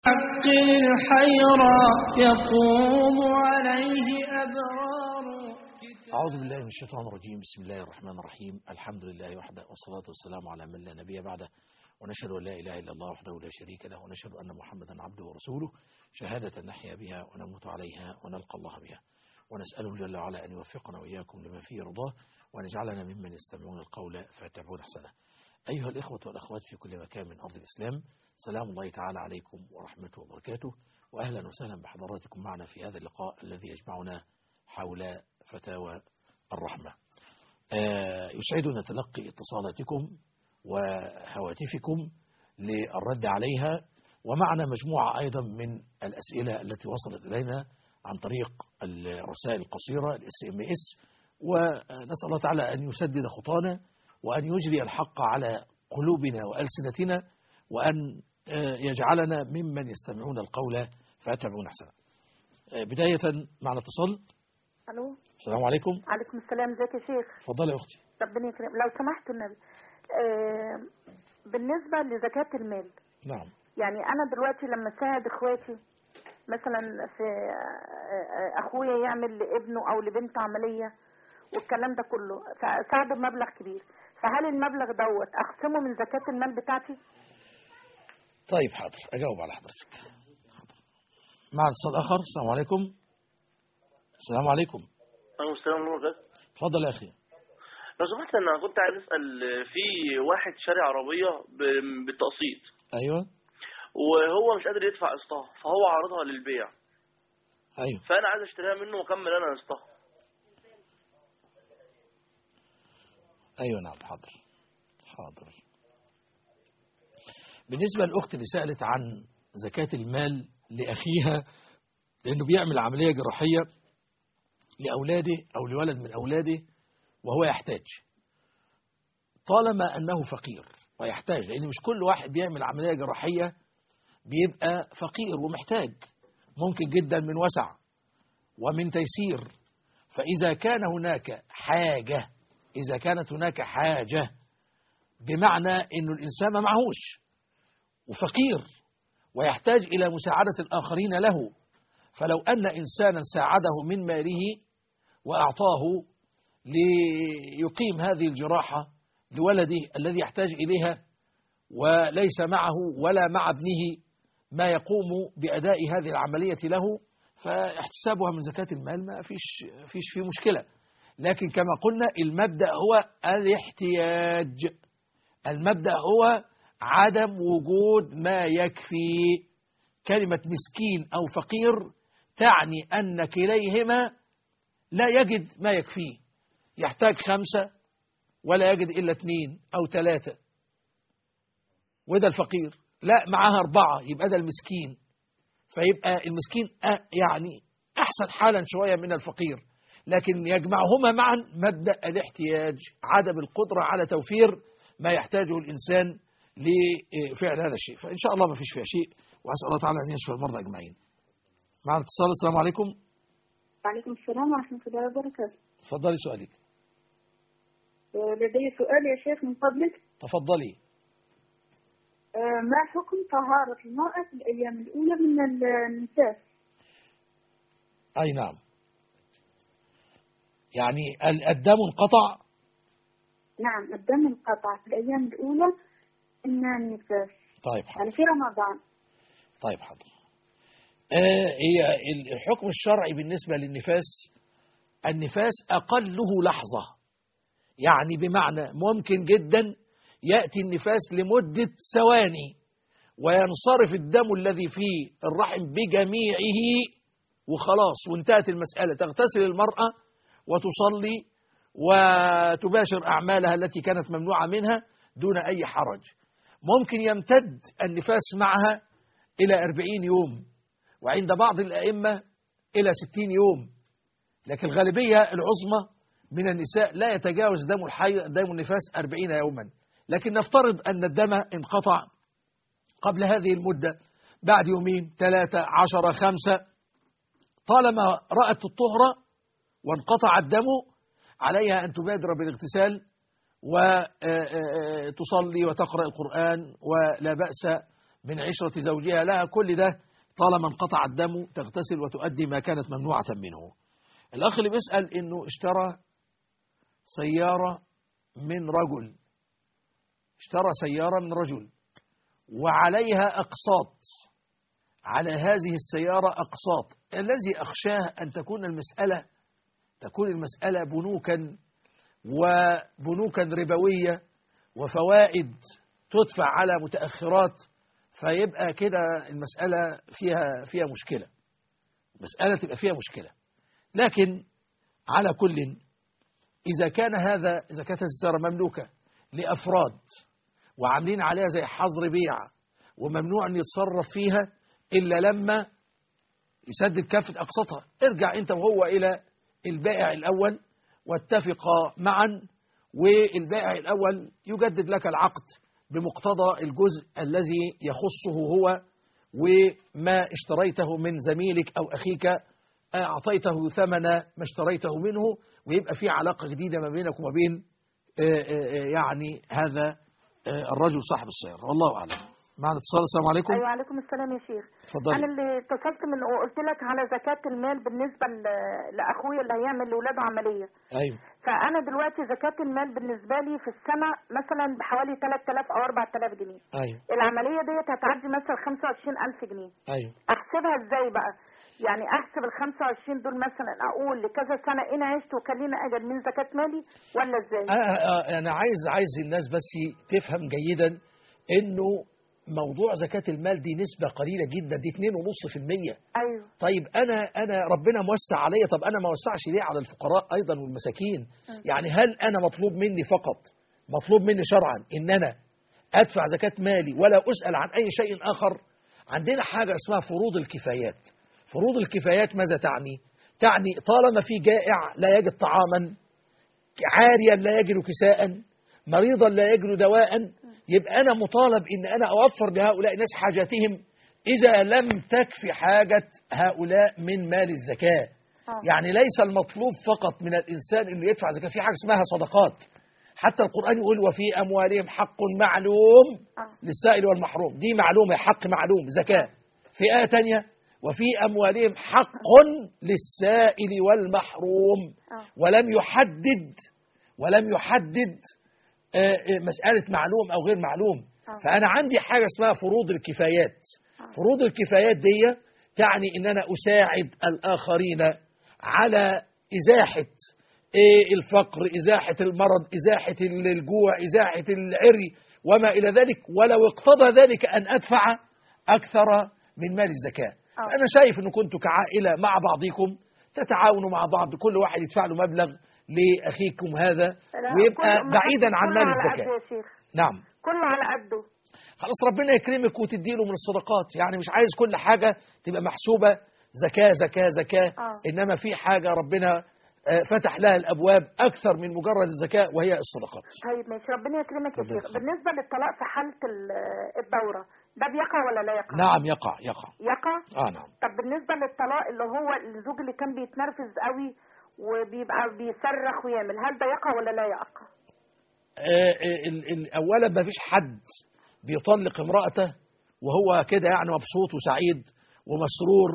عقل الحيرى يقوم عليه أبرار أعوذ بالله من الشيطان الرجيم بسم الله الرحمن الرحيم الحمد لله وحده والصلاة والسلام على من لا نبي بعده ونشهد أن لا إله إلا الله وحده لا شريك له ونشهد أن محمدا عبده ورسوله شهادة نحيا بها ونموت عليها ونلقى الله بها ونسأله جل وعلا أن يوفقنا وإياكم لما فيه رضاه وأن يجعلنا ممن يستمعون القول فيتبعون أحسنه أيها الإخوة والأخوات في كل مكان من أرض الإسلام سلام الله تعالى عليكم ورحمته وبركاته وأهلا وسهلا بحضراتكم معنا في هذا اللقاء الذي يجمعنا حول فتاوى الرحمة آه، يسعدنا تلقي اتصالاتكم وهواتفكم للرد عليها ومعنا مجموعة أيضا من الأسئلة التي وصلت إلينا عن طريق الرسائل القصيرة الاس ام اس ونسأل الله تعالى أن يسدد خطانا وأن يجري الحق على قلوبنا وألسنتنا وأن آه، يجعلنا ممن يستمعون القول فيتبعون أحسنه آه، بداية معنا اتصال الو السلام عليكم عليكم السلام ازيك يا شيخ اتفضلي يا أختي ربنا يكرم لو سمحت النبي آه بالنسبه لزكاه المال نعم يعني انا دلوقتي لما اساعد اخواتي مثلا في آه، آه، اخويا يعمل لابنه او لبنته عمليه والكلام ده كله فاساعده بمبلغ كبير فهل المبلغ دوت اخصمه من زكاه المال بتاعتي طيب حاضر أجاوب على حضرتك حاضر. مع اتصال آخر السلام عليكم السلام عليكم عليكم السلام ورحمة الله اتفضل يا أخي لو سمحت انا كنت عايز اسال في واحد شاري عربيه ب- بالتقسيط أيوه وهو مش قادر يدفع قسطها فهو عارضها للبيع أيوه فانا عايز اشتريها منه واكمل انا قسطها أيوه نعم حاضر حاضر بالنسبة للأخت اللي سألت عن زكاة المال لأخيها لأنه بيعمل عملية جراحية لأولاده أو لولد من أولاده وهو يحتاج طالما أنه فقير ويحتاج لأن مش كل واحد بيعمل عملية جراحية بيبقى فقير ومحتاج ممكن جدا من وسع ومن تيسير فإذا كان هناك حاجة إذا كانت هناك حاجة بمعنى أنه الإنسان ما معهوش وفقير ويحتاج إلى مساعدة الآخرين له فلو أن إنسانا ساعده من ماله وأعطاه ليقيم هذه الجراحة لولده الذي يحتاج إليها وليس معه ولا مع ابنه ما يقوم بأداء هذه العملية له فاحتسابها من زكاة المال ما فيش, فيش فيه مشكلة لكن كما قلنا المبدأ هو الاحتياج المبدأ هو عدم وجود ما يكفي كلمة مسكين أو فقير تعني أن كليهما لا يجد ما يكفيه يحتاج خمسة ولا يجد إلا اثنين أو ثلاثة وده الفقير لا معاها أربعة يبقى ده المسكين فيبقى المسكين أ- يعني أحسن حالا شوية من الفقير لكن يجمعهما معا مبدأ الاحتياج عدم القدرة على توفير ما يحتاجه الإنسان لفعل هذا الشيء فإن شاء الله ما فيش فيها شيء وأسأل الله تعالى أن يشفي المرضى أجمعين معنا اتصال السلام عليكم وعليكم السلام ورحمه الله وبركاته تفضلي سؤالك لدي سؤال يا شيخ من فضلك تفضلي ما حكم طهاره المراه في الايام الاولى من النفاس أي نعم يعني ال- الدم انقطع نعم الدم انقطع في الأيام الأولى من النفاس طيب حاضر يعني في رمضان طيب حاضر آه هي ال- الحكم الشرعي بالنسبة للنفاس النفاس أقله لحظة يعني بمعنى ممكن جدا يأتي النفاس لمدة ثواني وينصرف الدم الذي في الرحم بجميعه وخلاص وانتهت المسألة تغتسل المرأة وتصلي وتباشر أعمالها التي كانت ممنوعة منها دون أي حرج ممكن يمتد النفاس معها إلى أربعين يوم وعند بعض الأئمة إلى ستين يوم لكن الغالبية العظمى من النساء لا يتجاوز دم الحي دم النفاس أربعين يوما لكن نفترض أن الدم انقطع قبل هذه المدة بعد يومين ثلاثة عشرة خمسة طالما رأت الطهرة وانقطع الدم عليها أن تبادر بالاغتسال وتصلي وتقرأ القرآن ولا بأس من عشرة زوجها لها كل ده طالما انقطع الدم تغتسل وتؤدي ما كانت ممنوعة منه الأخ اللي بيسأل إنه اشترى سيارة من رجل اشترى سيارة من رجل وعليها أقساط على هذه السيارة أقساط الذي أخشاه أن تكون المسألة تكون المسألة بنوكا وبنوكا ربوية وفوائد تدفع على متأخرات فيبقى كده المسألة فيها فيها مشكلة مسألة تبقى فيها مشكلة لكن على كل إذا كان هذا إذا كانت السيارة مملوكة لأفراد وعاملين عليها زي حظر بيع وممنوع أن يتصرف فيها إلا لما يسدد كافة أقساطها ارجع أنت وهو إلى البائع الأول واتفقا معا والبائع الأول يجدد لك العقد بمقتضى الجزء الذي يخصه هو وما اشتريته من زميلك أو أخيك أعطيته ثمن ما اشتريته منه ويبقى في علاقة جديدة ما بينك وما بين آه، آه، آه، يعني هذا آه، الرجل صاحب السيارة والله أعلم معنا اتصال السلام عليكم ايوه عليكم السلام يا شيخ اتفضلي. انا اللي اتصلت من وقلت لك على زكاه المال بالنسبه ل- لاخويا اللي هيعمل لاولاده عمليه أيوه فانا دلوقتي زكاه المال بالنسبه لي في السنه مثلا بحوالي 3000 او 4000 جنيه أيوه العمليه ديت هتعدي مثلا 25000 جنيه أيوه احسبها ازاي بقى يعني احسب ال 25 دول مثلا اقول لكذا سنه ان عشت وكان لنا اجل من زكاه مالي ولا ازاي أنا أنا عايز عايز الناس بس تفهم جيدا إنه موضوع زكاة المال دي نسبة قليلة جدا دي 2.5% ايوه طيب انا انا ربنا موسع عليا طب انا ما وسعش ليه على الفقراء ايضا والمساكين يعني هل انا مطلوب مني فقط مطلوب مني شرعا ان انا ادفع زكاة مالي ولا اسال عن اي شيء اخر عندنا حاجة اسمها فروض الكفايات فروض الكفايات ماذا تعني تعني طالما في جائع لا يجد طعاما عاريا لا يجد كساء مريضا لا يجد دواء يبقى أنا مطالب إن أنا أوفر لهؤلاء الناس حاجاتهم إذا لم تكفي حاجة هؤلاء من مال الزكاة آه. يعني ليس المطلوب فقط من الإنسان إنه يدفع زكاة في حاجة اسمها صدقات حتى القرآن يقول وفي أموالهم حق معلوم آه. للسائل والمحروم دي معلومة حق معلوم زكاة في آية تانية وفي أموالهم حق للسائل والمحروم آه. ولم يحدد ولم يحدد آه، آه، مسألة معلوم أو غير معلوم آه. فأنا عندي حاجة اسمها فروض الكفايات فروض الكفايات دي تعني إن أنا أساعد الآخرين على إزاحة آه، الفقر إزاحة المرض إزاحة الجوع إزاحة العري وما إلى ذلك ولو اقتضى ذلك أن أدفع أكثر من مال الزكاة آه. أنا شايف أن كنتوا كعائلة مع بعضكم تتعاونوا مع بعض كل واحد يدفع له مبلغ لأخيكم هذا لا، ويبقى كل- بعيدا عن كله مال على الزكاة قده يا شيخ نعم كله على قده خلاص ربنا يكرمك وتديله من الصدقات يعني مش عايز كل حاجة تبقى محسوبة زكاة زكاة زكاة آه. إنما في حاجة ربنا آه، فتح لها الأبواب أكثر من مجرد الزكاة وهي الصدقات طيب ماشي ربنا يكرمك يا ربنا شيخ يخليك. بالنسبه للطلاق في حاله ال- الدوره ده بيقع ولا لا يقع نعم يقع يقع يقع آه نعم طب بالنسبه للطلاق اللي هو الزوج اللي كان بيتنرفز قوي وبيبقى بيصرخ ويعمل هل ده يقع ولا لا يقع آه، آه، ال- ال- أولا ما فيش حد بيطلق امرأته وهو كده يعني مبسوط وسعيد ومسرور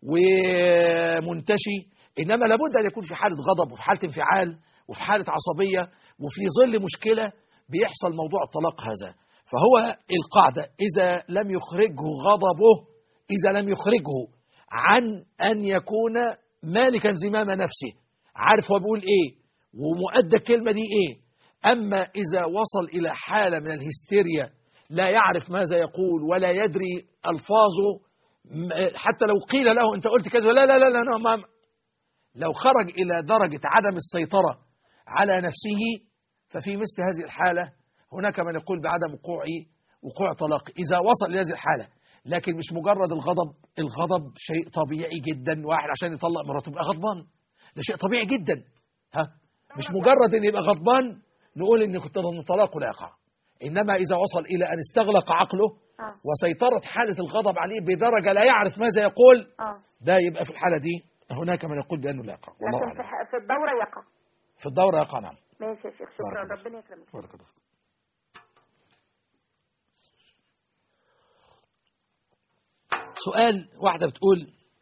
ومنتشي إنما لابد أن يكون في حالة غضب وفي حالة انفعال وفي حالة عصبية وفي ظل مشكلة بيحصل موضوع الطلاق هذا فهو القاعدة إذا لم يخرجه غضبه إذا لم يخرجه عن أن يكون مالكا زمام نفسه عارف هو بيقول إيه ومؤدى الكلمة دي إيه أما إذا وصل إلى حالة من الهستيريا لا يعرف ماذا يقول ولا يدري ألفاظه م- حتى لو قيل له أنت قلت كذا لا لا لا لا أنا ما لو خرج إلى درجة عدم السيطرة على نفسه ففي مثل هذه الحالة هناك من يقول بعدم وقوع وقوع طلاق إذا وصل إلى هذه الحالة لكن مش مجرد الغضب الغضب شيء طبيعي جدا واحد عشان يطلق مراته يبقى غضبان ده شيء طبيعي جدا ها مش مجرد ان يبقى غضبان نقول ان كنت الطلاق لا يقع انما اذا وصل الى ان استغلق عقله اه وسيطرت حاله الغضب عليه بدرجه لا يعرف ماذا يقول اه ده يبقى في الحاله دي هناك من يقول بانه لا يقع والله لكن في, اعلم ح- في الدوره يقع في الدوره يقع نعم ماشي يا شيخ شكرا بارك الله ربنا يكرمك بارك الله فيك. سؤال واحدة بتقول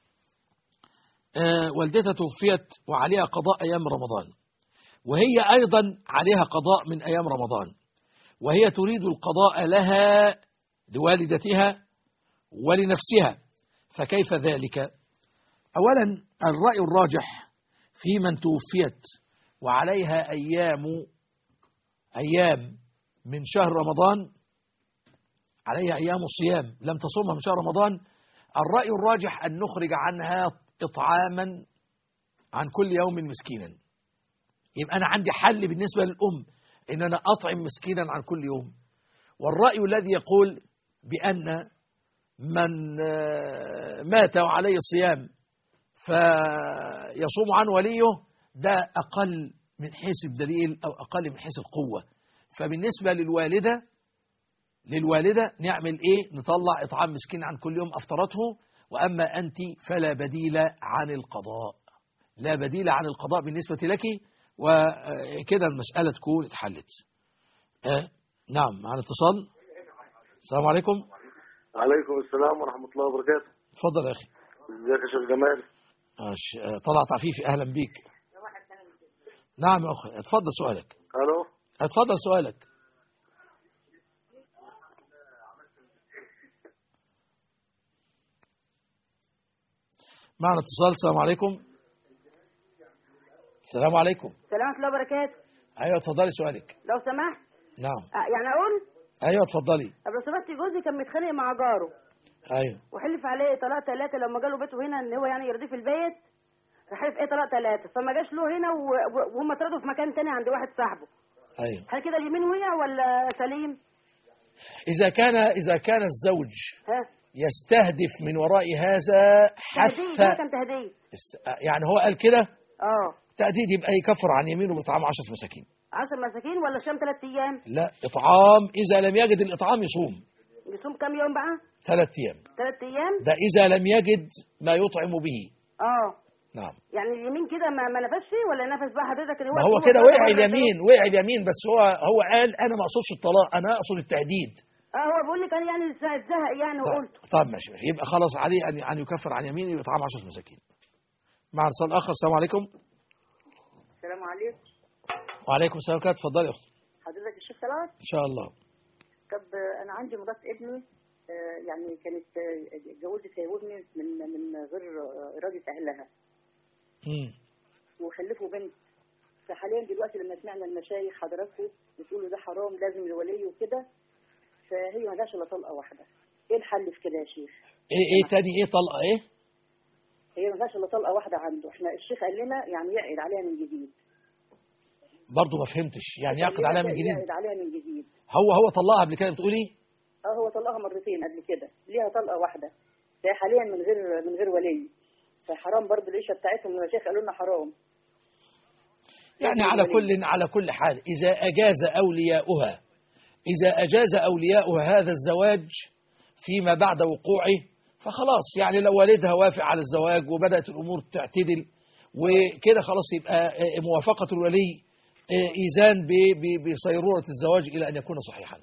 آه، والدتها توفيت وعليها قضاء أيام رمضان وهي أيضا عليها قضاء من أيام رمضان وهي تريد القضاء لها لوالدتها ولنفسها فكيف ذلك أولا الرأي الراجح في من توفيت وعليها أيام أيام من شهر رمضان عليها أيام الصيام لم تصومها من شهر رمضان الرأي الراجح أن نخرج عنها إطعاما عن كل يوم مسكينا يبقى أنا عندي حل بالنسبة للأم إن أنا أطعم مسكينا عن كل يوم والرأي الذي يقول بأن من آه، مات وعليه الصيام فيصوم عن وليه ده أقل من حيث الدليل أو أقل من حيث القوة فبالنسبة للوالدة للوالدة نعمل إيه نطلع إطعام مسكين عن كل يوم أفطرته وأما أنت فلا بديل عن القضاء لا بديل عن القضاء بالنسبة لك وكده المسألة تكون اتحلت آه نعم معنا اتصال السلام عليكم عليكم السلام ورحمة الله وبركاته اتفضل يا أخي ازيك يا شيخ جمال ماشي. آه، طلعت عفيفي أهلا بيك نعم يا أخي اتفضل سؤالك الو اتفضل سؤالك معنا اتصال السلام عليكم السلام عليكم سلامة الله وبركاته ايوه اتفضلي سؤالك لو سمحت نعم آه، يعني اقول ايوه اتفضلي طب لو سمحت جوزي كان متخانق مع جاره ايوه وحلف عليه طلاق ثلاثة لما جاله بيته هنا ان هو يعني يرضيه في البيت راح حلف ايه طلاق ثلاثة فما جاش له هنا و- و- وهم اتردوا في مكان تاني عند واحد صاحبه ايوه هل كده اليمين وقع ولا سليم؟ اذا كان اذا كان الزوج ها؟ يستهدف من وراء هذا حث تهديد ده كان تهديد است- يعني هو قال كده اه تأديد يبقى يكفر عن يمينه بإطعام عشرة مساكين 10 مساكين ولا صيام ثلاث ايام؟ لا إطعام إذا لم يجد الإطعام يصوم يصوم كام يوم بقى؟ ثلاث أيام ثلاث ايام؟ ده إذا لم يجد ما يطعم به اه نعم يعني اليمين كده ما, ما نفسش ولا نفس بقى حضرتك ان هو ما هو كده وقع اليمين وقع اليمين بس هو هو قال أنا ما أقصدش الطلاق أنا أقصد التهديد اه هو بيقول لك انا يعني زهق يعني وقلت طب, طب ماشي ماشي يبقى خلاص عليه أن أن يكفر عن يمينه بإطعام عشرة مساكين مع اتصال آخر السلام عليكم السلام عليكم وعليكم السلام كده اتفضلي يا أختي حضرتك الشيخ صلاح إن شاء الله طب آه، انا عندي مرات ابني آه، يعني كانت آه، اتجوزت هي وابني من من غير آه، اراده اهلها مم. وخلفوا بنت فحاليا دلوقتي لما سمعنا المشايخ حضراتكم بتقولوا ده حرام لازم الولي وكده فهي ما جاش الا طلقه واحده ايه الحل في كده يا شيخ؟ إيه إيه تاني إيه طلقة إيه هي ما جاش الا طلقه واحده عنده احنا الشيخ قال لنا يعني يعقد عليها من جديد برضه ما فهمتش يعني يعقد عليها من جديد يعقد عليها من جديد هو هو طلقها قبل كده بتقولي اه هو طلقها مرتين قبل كده ليها طلقه واحده فهي حاليا من غير من غير ولي فحرام برضه العيشه بتاعتهم المشايخ قالوا لنا حرام يعني على كل على كل حال إذا أجاز أولياؤها إذا أجاز أولياؤها هذا الزواج فيما بعد وقوعه فخلاص يعني لو والدها وافق على الزواج وبدأت الأمور تعتدل وكده خلاص يبقى آه، موافقة الولي آه، إيزان ب- ب- بصيرورة الزواج إلى أن يكون صحيحا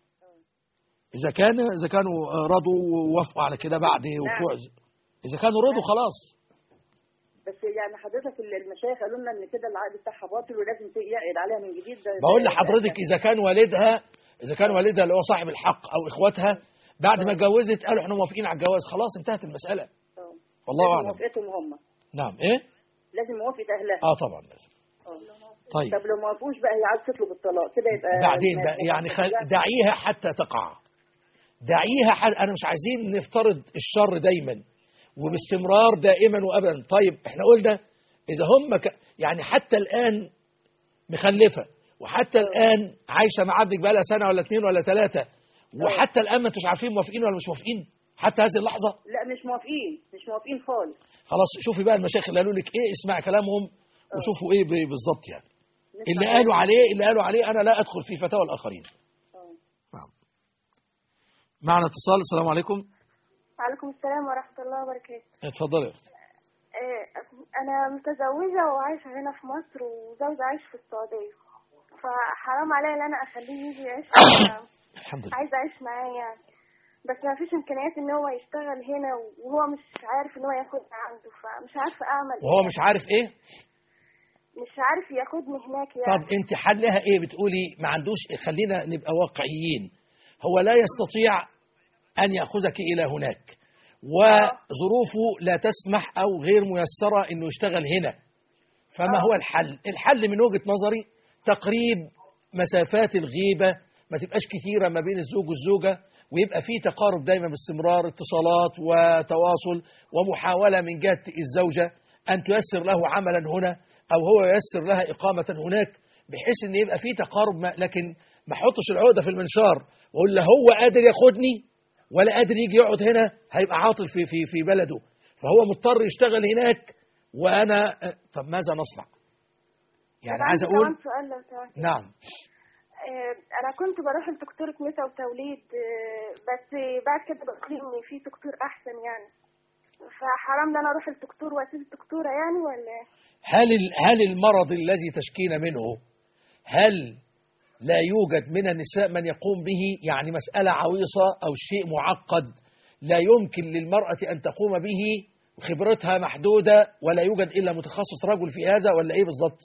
إذا كان إذا كانوا آه، رضوا ووافقوا على كده بعد وقوع إذا كانوا رضوا خلاص بس يعني حضرتك المشايخ قالوا لنا ان كده العقد بتاعها باطل ولازم يعقد عليها من جديد ده بقول ده- لحضرتك اذا كان والدها اذا كان والدها اللي هو صاحب الحق او اخواتها بعد ما اتجوزت قالوا احنا موافقين على الجواز خلاص انتهت المساله آه. والله لازم اعلم موافقتهم هم نعم ايه لازم موافقه اهلها اه طبعا لازم آه. طيب طب لو ما وافقوش بقى هي عايزه تطلب الطلاق كده يبقى بعدين ما- بقى يعني خل... ما- دعيها حتى تقع دعيها حتى انا مش عايزين نفترض الشر دايما وباستمرار دائما وابدا طيب احنا قلنا اذا هم ك... يعني حتى الان مخلفه وحتى الان عايشه مع عبدك بقى لها سنه ولا اثنين ولا ثلاثه وحتى الان ما انتوش عارفين موافقين ولا مش موافقين حتى هذه اللحظه لا مش موافقين مش موافقين خالص خلاص شوفي بقى المشايخ اللي قالوا لك ايه اسمع كلامهم وشوفوا ايه ب- بالظبط يعني نسمع اللي كلام. قالوا عليه اللي قالوا عليه انا لا ادخل في فتاوى الاخرين آه. نعم معنا اتصال السلام عليكم وعليكم السلام ورحمة الله وبركاته اتفضلي يا اختي آه، أنا متزوجة وعايشة هنا في مصر وزوجي عايش في السعودية فحرام عليا إن أنا أخليه يجي يعيش معايا. الحمد لله عايزة أعيش معاه يعني بس ما فيش امكانيات ان هو يشتغل هنا وهو مش عارف ان هو ياخدني عنده فمش عارفه اعمل وهو إيه. مش عارف ايه مش عارف ياخدني هناك يعني طب انت حلها ايه بتقولي ما عندوش خلينا نبقى واقعيين هو لا يستطيع ان ياخذك الى هناك وظروفه لا تسمح او غير ميسره انه يشتغل هنا فما هو الحل الحل من وجهة نظري تقريب مسافات الغيبة ما تبقاش كتيرة ما بين الزوج والزوجة ويبقى في تقارب دايما باستمرار اتصالات وتواصل ومحاولة من جهة الزوجة أن تيسر له عملا هنا أو هو ييسر لها إقامة هناك بحيث أن يبقى في تقارب ما لكن ما احطش العقدة في المنشار وأقول له هو قادر ياخدني ولا قادر يجي يقعد هنا هيبقى عاطل في في في بلده فهو مضطر يشتغل هناك وأنا طب ماذا نصنع؟ يعني طب عايز عندي أقول كمان سؤال لو سمحت نعم آه، انا كنت بروح لدكتورة نساء وتوليد آه، بس بعد كده بقول ان في دكتور احسن يعني فحرام ان انا اروح للدكتور واسيب الدكتوره يعني ولا إيه؟ هل ال- هل المرض الذي تشكين منه هل لا يوجد من النساء من يقوم به يعني مسألة عويصة أو شيء معقد لا يمكن للمرأة أن تقوم به خبرتها محدودة ولا يوجد إلا متخصص رجل في هذا ولا إيه بالضبط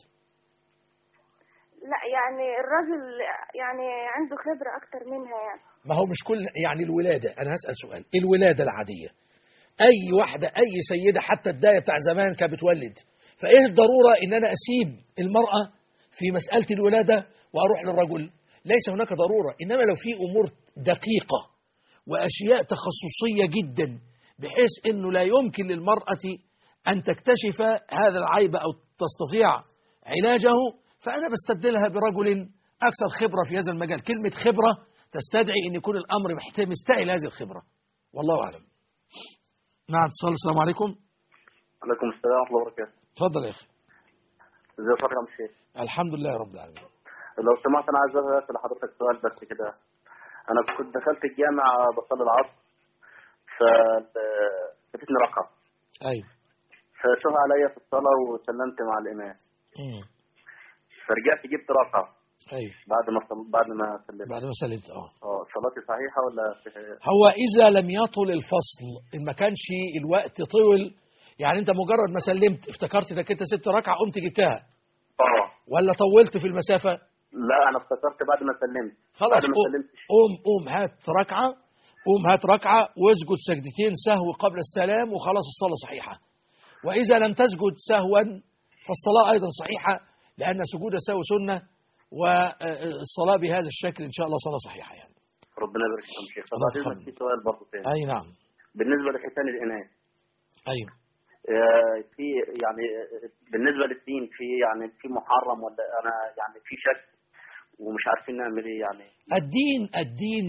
لا يعني الراجل يعني عنده خبرة اكتر منها يعني ما هو مش كل يعني الولادة أنا هسأل سؤال الولادة العادية أي واحدة أي سيدة حتى الداية بتاع زمان كانت بتولد فإيه الضرورة إن أنا أسيب المرأة في مسألة الولادة وأروح للرجل ليس هناك ضرورة إنما لو في أمور دقيقة وأشياء تخصصية جدا بحيث أنه لا يمكن للمرأة أن تكتشف هذا العيب أو تستطيع علاجه فأنا بستبدلها برجل أكثر خبرة في هذا المجال كلمة خبرة تستدعي أن يكون الأمر محتاج مستاهل هذه الخبرة والله أعلم نعم اتصال السلام عليكم عليكم السلام ورحمة الله وبركاته تفضل يا أخي ازي حضرتك يا عم الشيخ الحمد لله رب العالمين لو سمحت انا عايز اسال حضرتك سؤال بس كده انا كنت دخلت الجامع بصلي العصر ف فاتتني ركعه أيوه فشوف عليا في الصلاه وسلمت مع الامام مم. فرجعت جبت ركعه أيوه بعد ما صل... بعد ما سلمت بعد ما سلمت اه اه صلاتي صحيحه ولا هو إذا لم يطل الفصل إن ما كانش الوقت طول يعني أنت مجرد ما سلمت افتكرت إنك أنت ست ركعة قمت جبتها اه ولا طولت في المسافة لا انا افتكرت بعد ما سلمت خلاص بعد ما قوم سلمت قوم قوم هات ركعة قوم هات ركعة واسجد سجدتين سهو قبل السلام وخلاص الصلاة صحيحة وإذا لم تسجد سهوا فالصلاة أيضا صحيحة لأن سجود السهو سنة والصلاة بهذا الشكل إن شاء الله صلاة صحيحة يعني ربنا يبارك فيك يا شيخ طب الله بعد اذنك يرحمه. في سؤال برضه تاني أي نعم بالنسبه لختان الاناث أيوه آه، في يعني آه، بالنسبه للدين في يعني في محرم ولا انا يعني في شك ومش عارفين نعمل ايه يعني الدين الدين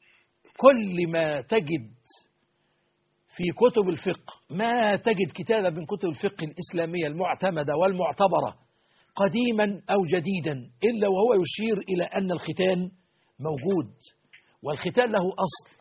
كل ما تجد في كتب الفقه ما تجد كتابا من كتب الفقه الإسلامية المعتمدة والمعتبرة قديما أو جديدا إلا وهو يشير إلى أن الختان موجود والختان له أصل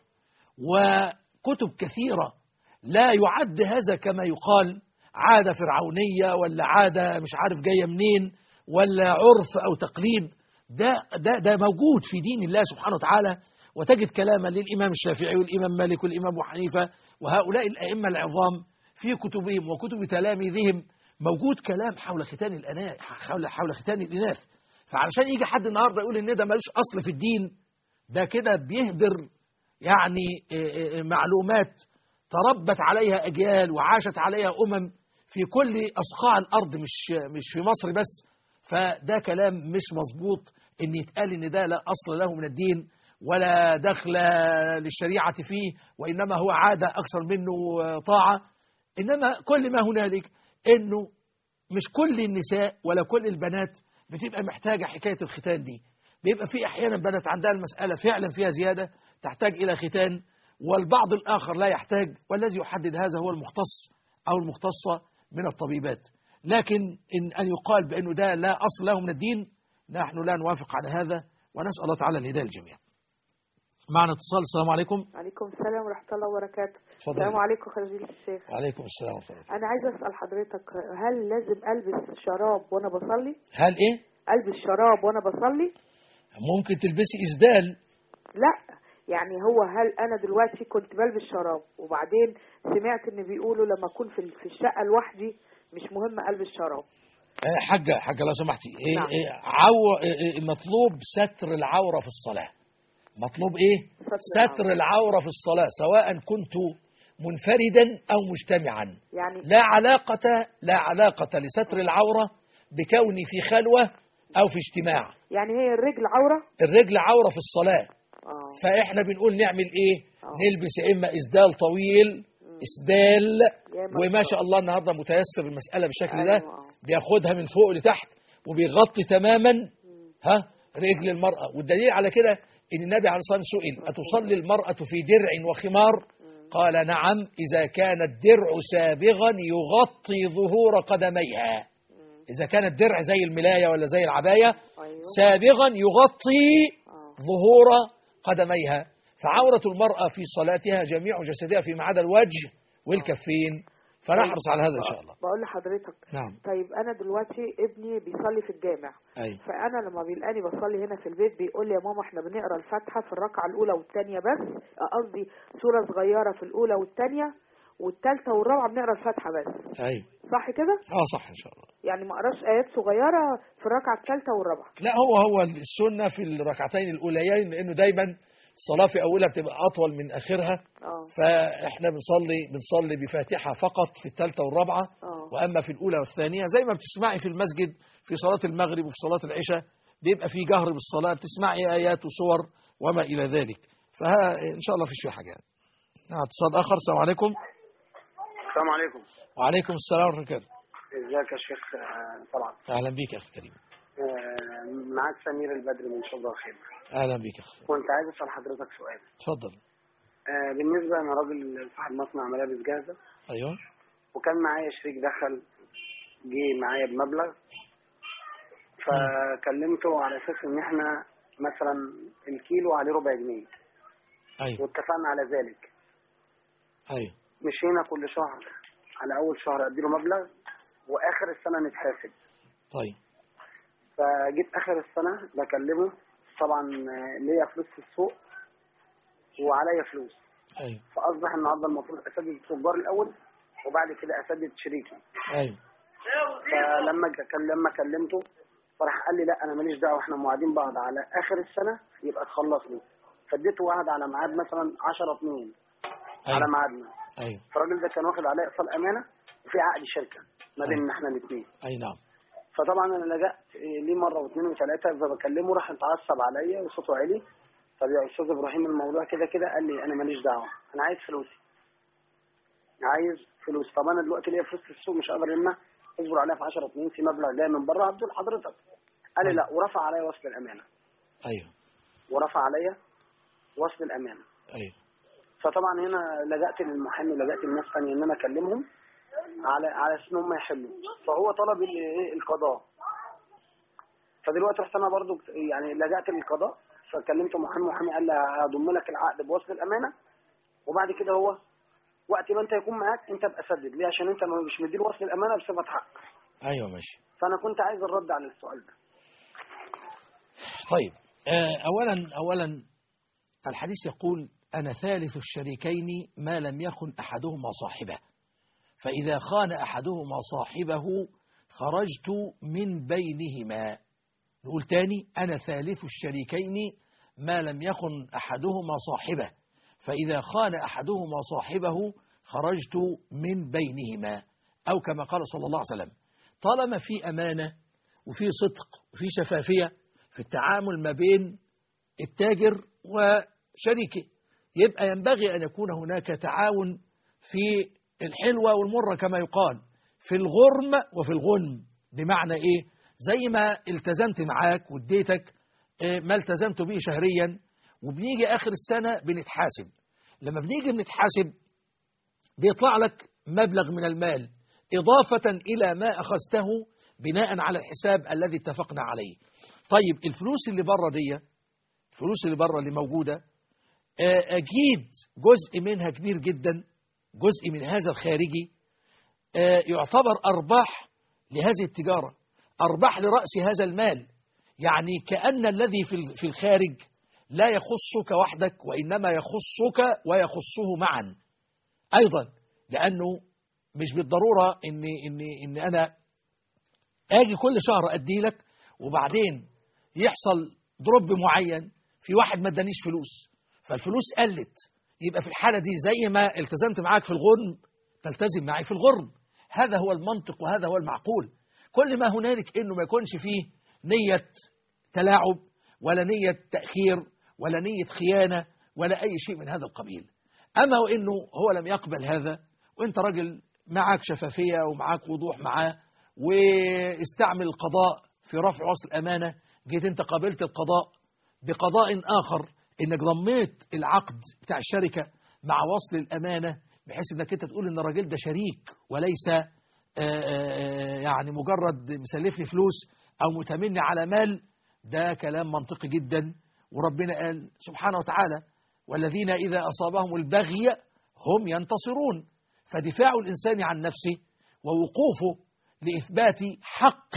وكتب كثيرة لا يعد هذا كما يقال عادة فرعونية ولا عادة مش عارف جاية منين ولا عرف أو تقليد ده, ده, ده موجود في دين الله سبحانه وتعالى وتجد كلاما للإمام الشافعي والإمام مالك والإمام أبو حنيفة وهؤلاء الأئمة العظام في كتبهم وكتب تلاميذهم موجود كلام حول ختان الأناث حول حول ختان الإناث فعلشان يجي حد النهارده يقول إن ده ملوش أصل في الدين ده كده بيهدر يعني إيه إيه معلومات تربت عليها أجيال وعاشت عليها أمم في كل أصقاع الأرض مش مش في مصر بس فده كلام مش مظبوط إن يتقال إن ده لا أصل له من الدين ولا دخل للشريعة فيه وإنما هو عادة أكثر منه طاعة إنما كل ما هنالك إنه مش كل النساء ولا كل البنات بتبقى محتاجة حكاية الختان دي بيبقى في أحيانا بنات عندها المسألة فعلا فيها زيادة تحتاج إلى ختان والبعض الآخر لا يحتاج والذي يحدد هذا هو المختص أو المختصة من الطبيبات لكن إن أن يقال بأنه ده لا أصل له من الدين نحن لا نوافق على هذا ونسأل الله تعالى الهداية للجميع معنا اتصال السلام عليكم عليكم السلام ورحمة الله وبركاته تفضل. السلام عليكم خجيل الشيخ وعليكم السلام ورحمة الله أنا عايزة أسأل حضرتك هل لازم ألبس شراب وأنا بصلي؟ هل إيه؟ ألبس شراب وأنا بصلي؟ ممكن تلبسي إسدال لا يعني هو هل انا دلوقتي كنت بلبس شراب وبعدين سمعت ان بيقولوا لما اكون في في الشقه لوحدي مش مهم البس شراب آه، حاجة حاجة لو سمحتي إيه نعم. إيه عو إيه إيه مطلوب ستر العورة في الصلاة مطلوب إيه ستر ستر العورة في الصلاة سواء كنت منفردا أو مجتمعا يعني لا علاقة لا علاقة لستر العورة بكوني في خلوة أو في اجتماع يعني هي الرجل عوره الرجل عورة في الصلاة اه فإحنا بنقول نعمل إيه آه. نلبس يا إما إسدال طويل إسدال يا ما وما شاء شاء الله النهاردة متيسر المسألة بالشكل أيوة، ده آه. بياخدها من فوق لتحت وبيغطي تماما ها رجل المرأة والدليل على كده إن النبي عليه الصلاة والسلام سئل أتصلي المرأة في درع وخمار قال نعم إذا كان الدرع سابغا يغطي ظهور قدميها إذا كان الدرع زي الملاية ولا زي العباية ايوه سابغا يغطي آه. ظهور قدميها فعورة المرأة في صلاتها جميع جسدها فيما عدا الوجه والكفين فنحرص على هذا إن شاء الله بقول لحضرتك نعم طيب انا دلوقتي ابني بيصلي في الجامع أيوة. فانا لما بيلقاني بصلي هنا في البيت بيقول لي يا ماما احنا بنقرا الفاتحه في الركعه الاولى والثانيه بس قصدي سوره صغيره في الاولى والثانيه والثالثه والرابعه بنقرا الفاتحه بس أيوة صح كده اه صح إن شاء الله يعني ما اقراش ايات صغيره في الركعه الثالثه والرابعه لا هو هو السنة في الركعتين الأوليين لأنه دايما الصلاة في أولها بتبقى أطول من آخرها اه فإحنا بنصلي بنصلي بفاتحة فقط في الثالثة والرابعة اه وأما في الأولى والثانية زي ما بتسمعي في المسجد في صلاة المغرب وفي صلاة العشاء بيبقى في جهر بالصلاة بتسمعي آيات وصور وما إلى ذلك فها إن شاء الله في شيء حاجة يعني. نعم اتصال آخر السلام عليكم السلام عليكم وعليكم السلام ورحمة الله وبركاته. ازيك يا شيخ آه، طلعت أهلا بيك يا أخي الكريم آه، معاك سمير البدري من شبرا الخير أهلا بيك يا أخي كنت عايز اسال حضرتك سؤال اتفضل آه، بالنسبه انا راجل صاحب مصنع ملابس جاهزه أيوه وكان معايا شريك دخل جه معايا بمبلغ فكلمته على اساس ان احنا مثلا الكيلو عليه ربع جنيه أيوه واتفقنا على ذلك أيوه مشينا كل شهر على اول شهر اديله مبلغ واخر السنه نتحاسب طيب فجيت اخر السنه بكلمه طبعا آه، ليا فلوس في السوق وعليا فلوس أيوه فاصبح النهارده المفروض اسدد التجار الاول وبعد كده اسدد شريكي أيوه فلما ك- كان لما كلمته فراح قال لي لا انا ماليش دعوه احنا موعدين بعض على اخر السنه يبقى تخلصني فاديته وعد على ميعاد مثلا 10 2 على أيوه ميعادنا أيوه فالراجل ده كان واخد عليا اقساط امانه وفي عقد شركه ما بيننا احنا الاثنين أي نعم فطبعا انا لجأت إيه، ليه مره واثنين وثلاثه فبكلمه راح اتعصب عليا وصوته عالي طب يا استاذ ابراهيم الموضوع كده كده قال لي انا ماليش دعوه انا عايز فلوسي عايز فلوس طب انا دلوقتي ليا فلوس في السوق مش قادر ان أنا اصبر عليها في 10 2 في مبلغ جاي من بره هديه لحضرتك قال لي لا ورفع عليا وصل الامانه أيوه ورفع عليا وصل الامانه أيوه فطبعا هنا لجأت للمحامي لجأت لناس ثانيه ان انا اكلمهم على على اساس ان هم يحلوا فهو طلب ال- إيه القضاء فدلوقتي رحت انا برضو يعني لجأت للقضاء فكلمت محامي محامي قال لي هضم لك العقد بوصل الامانه وبعد كده هو وقت ما انت يكون معاك انت ابقى سدد ليه عشان انت مش مدير وصل الامانه بصفه حق أيوه ماشي فانا كنت عايز الرد على السؤال ده طيب آه، أولا أولا الحديث يقول أنا ثالث الشريكين ما لم يخن أحدهما صاحبه فإذا خان أحدهما صاحبه خرجت من بينهما نقول تاني أنا ثالث الشريكين ما لم يخن أحدهما صاحبه فإذا خان أحدهما صاحبه خرجت من بينهما أو كما قال صلى الله عليه وسلم طالما في أمانة وفي صدق وفي شفافية في التعامل ما بين التاجر وشريكه يبقى ينبغي أن يكون هناك تعاون في الحلوة والمرة كما يقال في الغرم وفي الغنم بمعنى إيه زي ما التزمت معاك واديتك آه، ما التزمت به شهريا وبنيجي آخر السنة بنتحاسب لما بنيجي بنتحاسب بيطلع لك مبلغ من المال إضافة إلى ما أخذته بناء على الحساب الذي اتفقنا عليه طيب الفلوس اللي بره دي الفلوس اللي بره اللي موجودة آه، أكيد جزء منها كبير جدا جزء من هذا الخارجي آه، يعتبر أرباح لهذه التجارة أرباح لرأس هذا المال يعني كأن الذي في ال- في الخارج لا يخصك وحدك وإنما يخصك ويخصه معا أيضا لأنه مش بالضرورة إن, إن, إن أنا أجي كل شهر أدي لك وبعدين يحصل دروب معين في واحد ما ادانيش فلوس فالفلوس قلت يبقى في الحالة دي زي ما التزمت معاك في الغرم تلتزم معي في الغرم هذا هو المنطق وهذا هو المعقول كل ما هنالك انه ما يكونش فيه نية تلاعب ولا نية تأخير ولا نية خيانة ولا أي شيء من هذا القبيل أما وإنه هو لم يقبل هذا وإنت راجل معك شفافية ومعك وضوح معاه واستعمل القضاء في رفع وصل الأمانة جيت أنت قابلت القضاء بقضاء آخر إنك ضميت العقد بتاع الشركة مع وصل الأمانة بحيث إنك أنت تقول إن الراجل ده شريك وليس آآ آآ يعني مجرد مسلفني فلوس أو متمني على مال ده كلام منطقي جدا وربنا قال سبحانه وتعالى والذين إذا أصابهم البغي هم ينتصرون فدفاع الإنسان عن نفسه ووقوفه لإثبات حق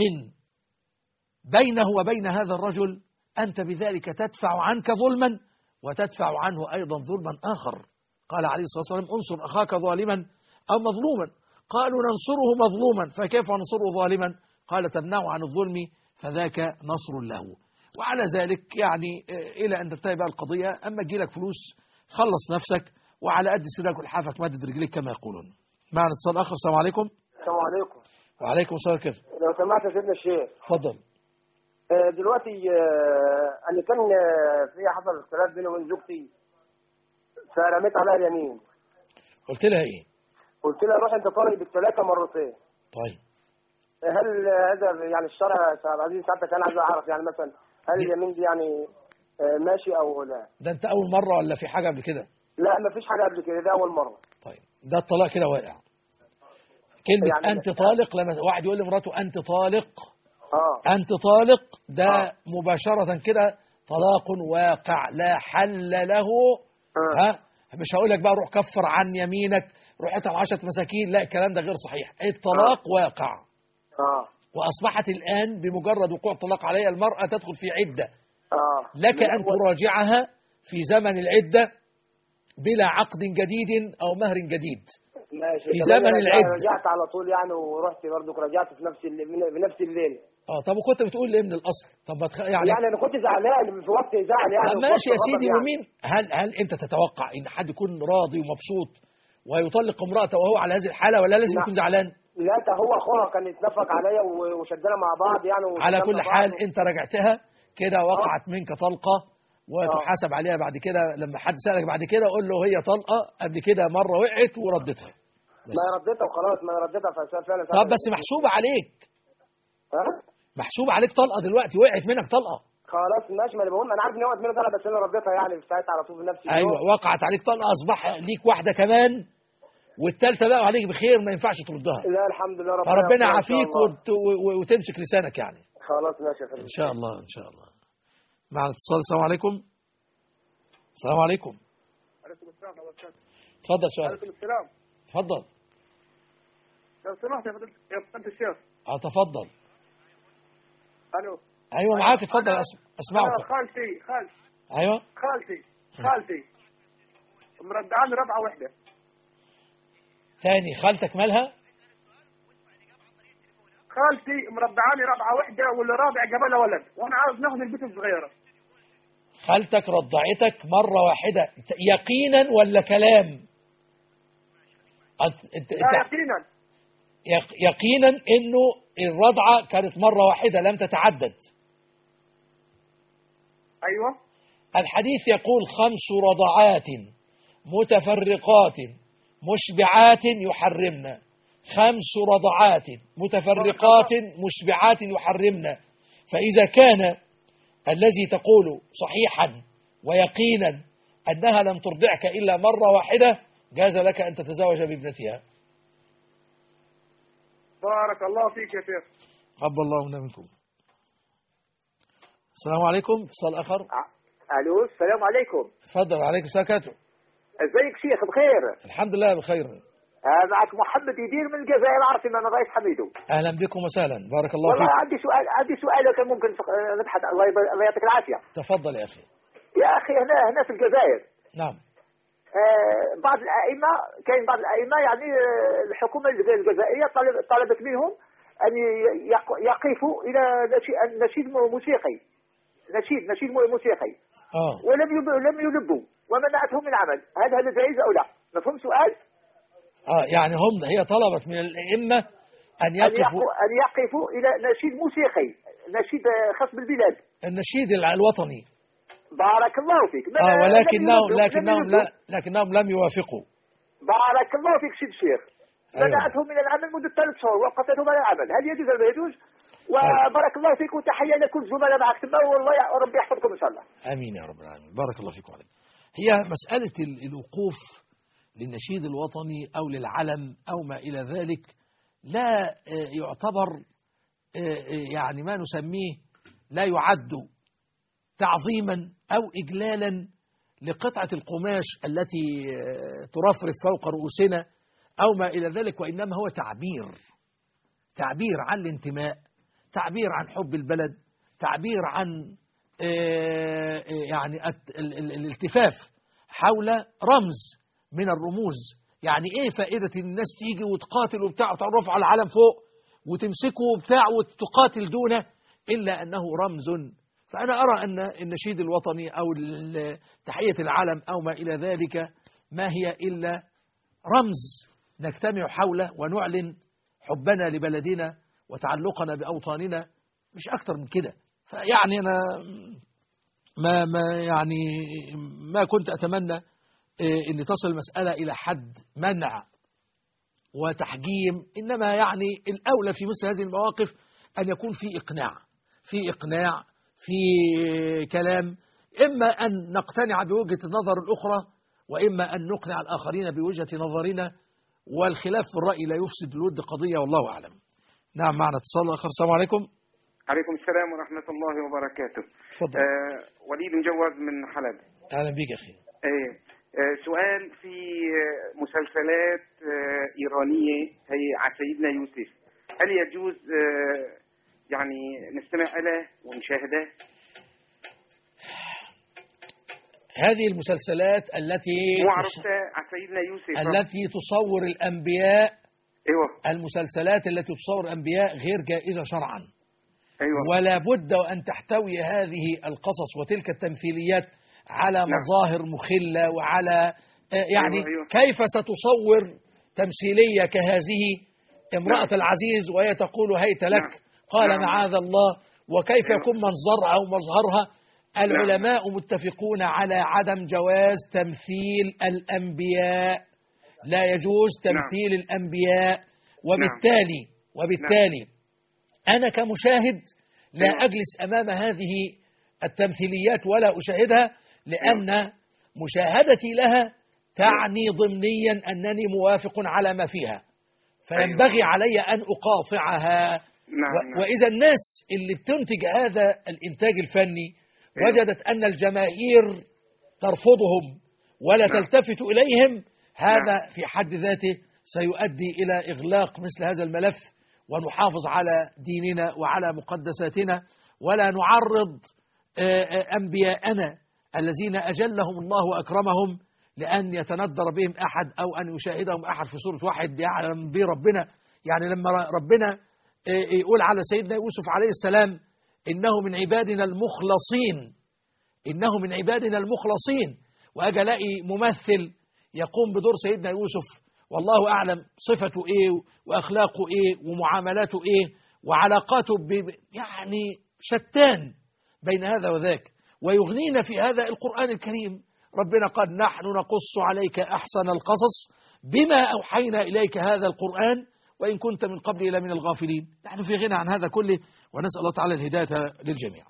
بينه وبين هذا الرجل أنت بذلك تدفع عنك ظلما وتدفع عنه أيضا ظلما آخر قال عليه الصلاة والسلام انصر أخاك ظالما أو مظلوما قالوا ننصره مظلوما فكيف ننصره ظالما قال تمنعه عن الظلم فذاك نصر له وعلى ذلك يعني إلى أن تنتهي بقى القضية أما تجيلك فلوس خلص نفسك وعلى قد سيدك ولحافك مدد رجليك كما يقولون معنا اتصال آخر السلام عليكم السلام عليكم وعليكم السلام كيف لو سمحت يا سيدنا الشيخ اتفضل آه، دلوقتي آه، انا كان آه، في حصل اختلاف بيني وبين زوجتي فرميت عليها اليمين قلت لها ايه قلت لها روح انت طالق بالثلاثه مرتين طيب هل هذا يعني الشرع يا استاذ عبد العزيز ساعتك انا عايز اعرف يعني مثلا هل اليمين دي يعني آه، ماشي او لا ده انت اول مرة ولا في حاجة قبل كده لا ما فيش حاجه قبل كده ده اول مره طيب ده الطلاق كده واقع كلمة يعني- أنت طالق لما واحد يقول لمراته أنت طالق اه أنت طالق ده مباشرة كده طلاق واقع لا حل له ها مش هقول لك بقى روح كفر عن يمينك روح اطعم عشرة مساكين لا الكلام ده غير صحيح الطلاق واقع اه وأصبحت الآن بمجرد وقوع الطلاق عليها المرأة تدخل في عدة اه لك أن تراجعها في زمن العدة بلا عقد جديد أو مهر جديد ماشي في طب زمن أنا العدة. رجعت على طول يعني ورحت برضك رجعت في نفس ال- في نفس الليل اه طب وكنت بتقول ليه من الأصل طب ما تخ... يعني, يعني انا كنت زعلان في وقت زعل يعني طب وفي ماشي وقت يا غضب سيدي يعني. ومين هل هل أنت تتوقع إن حد يكون راضي ومبسوط ويطلق امرأته وهو على هذه الحالة ولا لازم لا. يكون زعلان لا ده هو اخوها كان اتنفق عليا و- وشدنا مع بعض يعني على وشدنا كل مع حال بعض. أنت رجعتها كده وقعت منك طلقة وتحاسب عليها بعد كده لما حد سألك بعد كده قول له هي طلقة قبل كده مرة وقعت وردتها ما انا رديتها وخلاص ما انا رديتها فعلا فعلا طب بس محسوبة عليك ها محسوبة عليك طلقة دلوقتي وقعت منك طلقة خلاص ماشي ما انا بقول انا عارف ان هي وقت مني طلع بس انا رديتها يعني في ساعتها على طول في نفس اليوم. ايوه وقعت عليك طلقه اصبح ليك واحده كمان والثالثه بقى عليك بخير ما ينفعش تردها لا الحمد لله ربنا فربنا يغفرها إن شاء يعافيك الله. وت... و- وتمسك لسانك يعني خلاص ماشي يا فندم ان شاء الله ان شاء الله مع الاتصال السلام عليكم السلام عليكم عليكم السلام ورحمة الله وبركاته. اتفضل سؤالك عليكم السلام اتفضل لو سمحت يا فضيلة يا فضيلة الشيخ اه تفضل الو ايوه معاك اتفضل أس... أنا اسمعك خالتي خالتي ايوه خالتي خالتي مردعاني ربعة واحدة تاني خالتك مالها خالتي مربعاني ربعة واحدة واللي رابع قبلها ولد وانا عاوز ناخذ البنت الصغيرة خالتك رضعتك مره واحده ت- يقينا ولا كلام انت انت, لا انت يقينا يق- يقينا انه الرضعه كانت مره واحده لم تتعدد ايوه الحديث يقول خمس رضعات متفرقات مشبعات يحرمن خمس رضعات متفرقات مشبعات يحرمن فإذا كان الذي تقول صحيحا ويقينا أنها لم ترضعك إلا مرة واحدة جاز لك أن تتزوج بابنتها بارك الله فيك يا شيخ قبل الله منا منكم السلام عليكم اتصال آخر الو السلام عليكم تفضل عليكم سكاته ازيك شيخ بخير الحمد لله بخير آه معك محمد يدير من الجزائر عارف ان انا رئيس حميدو أهلا بكم وسهلا بارك الله والله فيك عندي سؤال عندي سؤال لو كان ممكن فق- نبحث الله يب- الله يعطيك العافيه تفضل يا أخي يا اخي هنا هنا في الجزائر نعم آه، بعض الائمه كاين بعض الائمه يعني آه، الحكومه الجزائريه طلب- طلبت منهم ان ي- يق- يقفوا الى نشي- نشيد موسيقي نشيد نشيد موسيقي اه ولم يب- لم يلبوا ومنعتهم من العمل هل هذا جائز او لا؟ مفهوم سؤال؟ اه يعني هم هي طلبت من الائمه ان ان يقفوا يقفوا ان يقفوا الى نشيد موسيقي نشيد آه، خاص بالبلاد النشيد الع- الوطني بارك الله فيك ما- اه لم ولكنهم يلبوا- لم لكنهم يلبوا. لا لكنهم لم يوافقوا بارك الله فيك سيد الشيخ أيوة. منعتهم من العمل مدة ثلاث شهور وقفتهم عن العمل هل يجوز ولا لا يجوز؟ وبارك الله فيك وتحية لكل زملاء معك ثم والله يا ربي يحفظكم إن شاء الله امين يا رب العالمين بارك الله فيكم عليكم هي مساله ال- الوقوف للنشيد الوطني او للعلم او ما الى ذلك لا آه، يعتبر آه، آه، يعني ما نسميه لا يعد تعظيما او اجلالا لقطعه القماش التي آه، ترفرف فوق رؤوسنا او ما الى ذلك وانما هو تعبير تعبير عن الانتماء تعبير عن حب البلد تعبير عن آه، آه، يعني الت- ال- ال- الالتفاف حول رمز من الرموز يعني ايه فائدة إن الناس تيجي وتقاتل وبتاع وتعرفوا على العلم فوق وتمسكوا وبتاع وتقاتل دونه إلا أنه رمز فأنا أرى أن النشيد الوطني أو ال- تحية العلم أو ما إلى ذلك ما هي إلا رمز نجتمع حوله ونعلن حبنا لبلدنا وتعلقنا بأوطاننا مش أكتر من كده فيعني أنا ما ما يعني ما كنت أتمنى إيه، أن تصل المسألة إلى حد منع وتحجيم إنما يعني الأولى في مثل هذه المواقف أن يكون في إقناع في إقناع في كلام إما أن نقتنع بوجهة النظر الأخرى وإما أن نقنع الآخرين بوجهة نظرنا والخلاف في الرأي لا يفسد الود قضية والله أعلم نعم معنا اتصال آخر السلام عليكم عليكم السلام ورحمة الله وبركاته تفضل. آه وليد مجوز من حلب أهلا بك يا أخي آه آه سؤال في آه مسلسلات آه إيرانية هي على سيدنا يوسف هل يجوز آه يعني نستمع إليه ونشاهده هذه المسلسلات التي مو عرفتها على سيدنا يوسف التي تصور الأنبياء أيوة المسلسلات التي تصور الأنبياء غير جائزة شرعا أيوة ولا بد أن تحتوي هذه القصص وتلك التمثيليات على نعم. مظاهر مخلة وعلى آه، يعني أيوة، أيوة. كيف ستصور تمثيلية كهذه امرأة نعم. العزيز وهي تقول هيت لك نعم. قال نعم. معاذ الله وكيف أيوة. يكون منظرها أو مظهرها العلماء متفقون على عدم جواز تمثيل الأنبياء لا يجوز تمثيل الأنبياء وبالتالي وبالتالي أنا كمشاهد لا أيوة. أجلس أمام هذه التمثيليات ولا أشاهدها لأن مشاهدتي لها تعني ضمنيا أنني موافق على ما فيها فينبغي علي أن أقاطعها نعم و- نعم. وإذا الناس اللي بتنتج هذا الإنتاج الفني أيوة. وجدت أن الجماهير ترفضهم ولا نعم. تلتفت إليهم هذا نعم. في حد ذاته سيؤدي إلى إغلاق مثل هذا الملف ونحافظ على ديننا وعلى مقدساتنا ولا نعرض آه، آه، أنبياءنا الذين أجلهم الله وأكرمهم لأن يتندر بهم أحد أو أن يشاهدهم أحد في صورة واحد يعلم به ربنا يعني لما ربنا آه، يقول على سيدنا يوسف عليه السلام إنه من عبادنا المخلصين إنه من عبادنا المخلصين وأجي ألاقي ممثل يقوم بدور سيدنا يوسف والله أعلم صفته إيه وأخلاقه إيه ومعاملاته إيه وعلاقاته ب يعني شتان بين هذا وذاك ويغنينا في هذا القرآن الكريم ربنا قال نحن نقص عليك أحسن القصص بما أوحينا إليك هذا القرآن وإن كنت من قبل لمن الغافلين نحن في غنى عن هذا كله ونسأل الله تعالى الهداية للجميع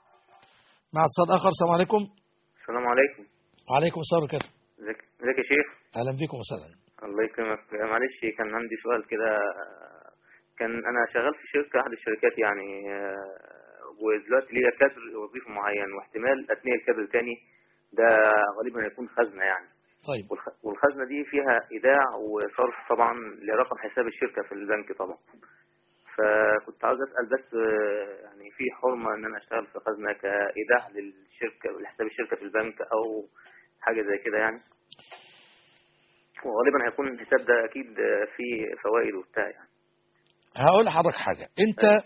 مع اتصال آخر السلام عليكم السلام عليكم وعليكم السلام ورحمة الله ازيك ازيك يا شيخ أهلا بكم وسهلا الله يكرمك معلش كان عندي سؤال كده كان انا شغال في شركه احد الشركات يعني آه، ودلوقتي ليا كادر وظيفه معين واحتمال اتنقل كادر تاني ده غالبا هيكون خزنه يعني طيب والخ- والخزنه دي فيها ايداع وصرف طبعا لرقم حساب الشركه في البنك طبعا ف فكنت عاوز اسال بس آه، يعني في حرمه ان انا اشتغل في خزنه كايداع للشركه لحساب الشركه في البنك او حاجه زي كده يعني وغالبا هيكون الحساب ده اكيد آه، فيه فوائد وبتاع يعني هقول لحضرتك حاجة أنت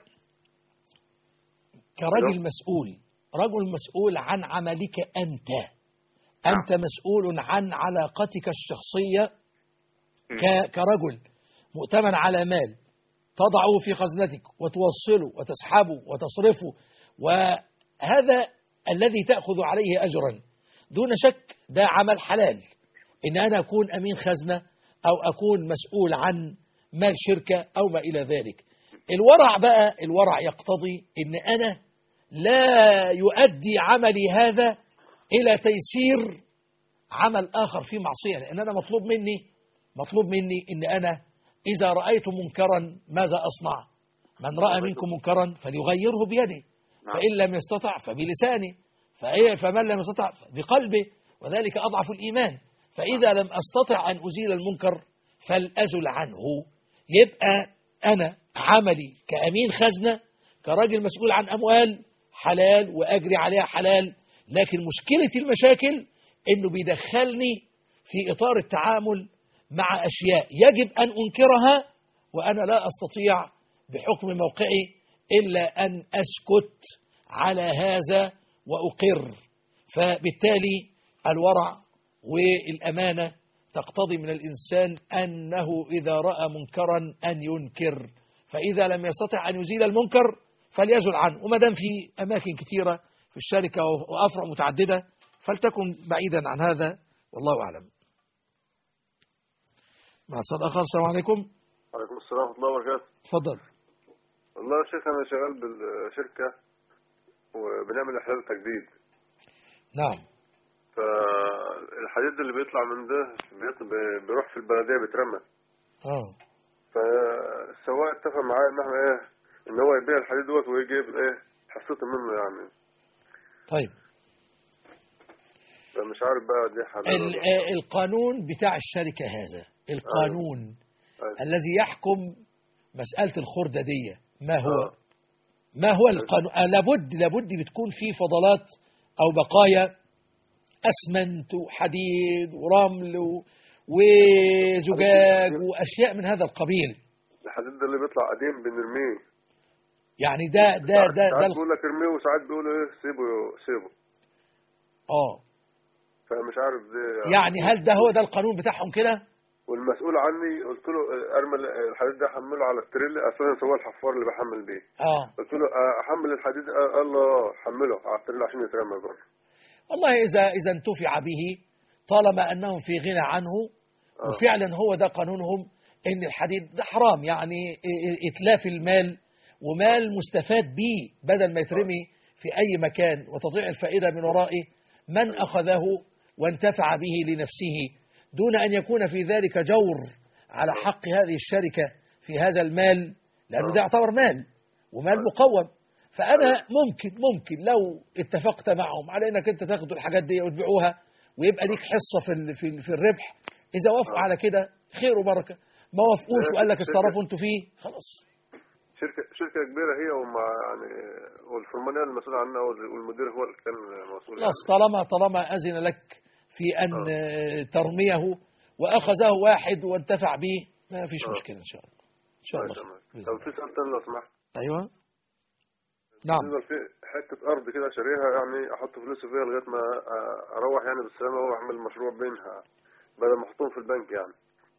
كراجل مسؤول رجل مسؤول عن عملك أنت أنت مسؤول عن علاقتك الشخصية ك- كرجل مؤتمن على مال تضعه في خزنتك وتوصله وتسحبه وتصرفه وهذا الذي تأخذ عليه أجرا دون شك ده عمل حلال إن أنا أكون أمين خزنة أو أكون مسؤول عن مال شركة أو ما إلى ذلك الورع بقى الورع يقتضي إن أنا لا يؤدي عملي هذا إلى تيسير عمل آخر في معصية لأن أنا مطلوب مني مطلوب مني إن أنا إذا رأيت منكرا ماذا أصنع من رأى منكم منكرا فليغيره بيده فإن لم يستطع فبلسانه فإيه فمن لم يستطع بقلبه وذلك أضعف الإيمان فإذا لم أستطع أن أزيل المنكر فلأزل عنه يبقى أنا عملي كأمين خزنة كراجل مسؤول عن أموال حلال وأجري عليها حلال لكن مشكلة المشاكل إنه بيدخلني في إطار التعامل مع أشياء يجب أن أنكرها وأنا لا أستطيع بحكم موقعي إلا أن أسكت على هذا وأقر فبالتالي الورع والأمانة تقتضي من الإنسان أنه إذا رأى منكرا أن ينكر فإذا لم يستطع أن يزيل المنكر فليزل عنه وما دام في أماكن كثيرة في الشركة وأفرع متعددة فلتكن بعيدا عن هذا والله أعلم مع اتصال آخر السلام عليكم وعليكم السلام ورحمة الله وبركاته تفضل والله يا شيخ أنا شغال بالشركة وبنعمل إحلال تجديد نعم فالحديد اللي بيطلع من ده بيط- بي- بيروح في البلدية بيترمى اه فالسواق اتفق معايا إن احنا إيه إن هو يبيع الحديد دوت ويجيب إيه حصته منه يعني طيب فمش عارف بقى دي حلال ال- ولا آه، القانون بتاع الشركة هذا القانون الذي يحكم مسألة الخردة دي ما هو ما هو القانون آه، لابد لابد بتكون في فضلات أو بقايا أسمنت وحديد ورمل و- وزجاج وأشياء من هذا القبيل الحديد ده اللي بيطلع قديم بنرميه يعني ده ده ده ده ساعات الخ- بيقول لك ارميه وساعات بيقولوا ايه سيبه سيبه اه فمش عارف دي يعني هل ده هو ده القانون بتاعهم كده؟ والمسؤول عني قلت له اه، ارمي الحديد ده احمله على التريل اصلا هو الحفار اللي بحمل بيه اه قلت له اه، احمل الحديد اه، قال له اه، حمله على التريل عشان يترمى بره والله إذا إذا انتفع به طالما أنهم في غنى عنه وفعلا هو ده قانونهم إن الحديد ده حرام يعني إتلاف المال ومال مستفاد به بدل ما يترمي في أي مكان وتضيع الفائدة من ورائه من أخذه وانتفع به لنفسه دون أن يكون في ذلك جور على حق هذه الشركة في هذا المال لأنه ده يعتبر مال ومال مقوم فأنا ممكن ممكن لو اتفقت معهم على أنك أنت تاخدوا الحاجات دي وتبيعوها ويبقى ليك حصة في ال- في ال- في الربح إذا وافقوا على كده خير وبركة ما وافقوش وقال لك اتصرفوا انتوا فيه خلاص شركه شركه كبيره هي ومع يعني والفرمانيه المسؤول عنها وال- والمدير هو اللي كان مسؤول خلاص طالما طالما أذن لك في أن آه، ترميه وأخذه واحد وانتفع به ما فيش مشكلة إن شاء الله إن شاء الله خير. لو في سؤال تاني لو سمحت أيوة نعم بالنسبه في حته ارض كده شاريها يعني احط فلوسي فيها لغايه ما اه، اروح يعني بالسلامه واعمل مشروع بينها بدل ما احطهم في البنك يعني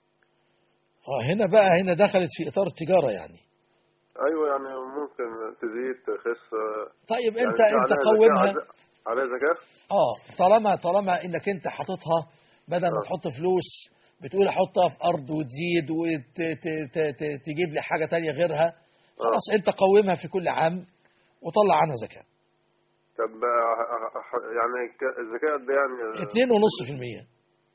آه هنا بقى هنا دخلت في إطار التجارة يعني ايوه يعني ممكن تزيد تخس اه، طيب يعني أنت عليها أنت زكاة- قومها على- عليها زكاه اه طالما طالما انك انت حاططها بدل ما تحط فلوس بتقول احطها في ارض وتزيد وتجيب لي حاجه تانية غيرها خلاص انت قومها في كل عام وطلع عنها زكاه طب اه، اه، اه، يعني ك- الزكاه قد إيه يعني اه، 2.5%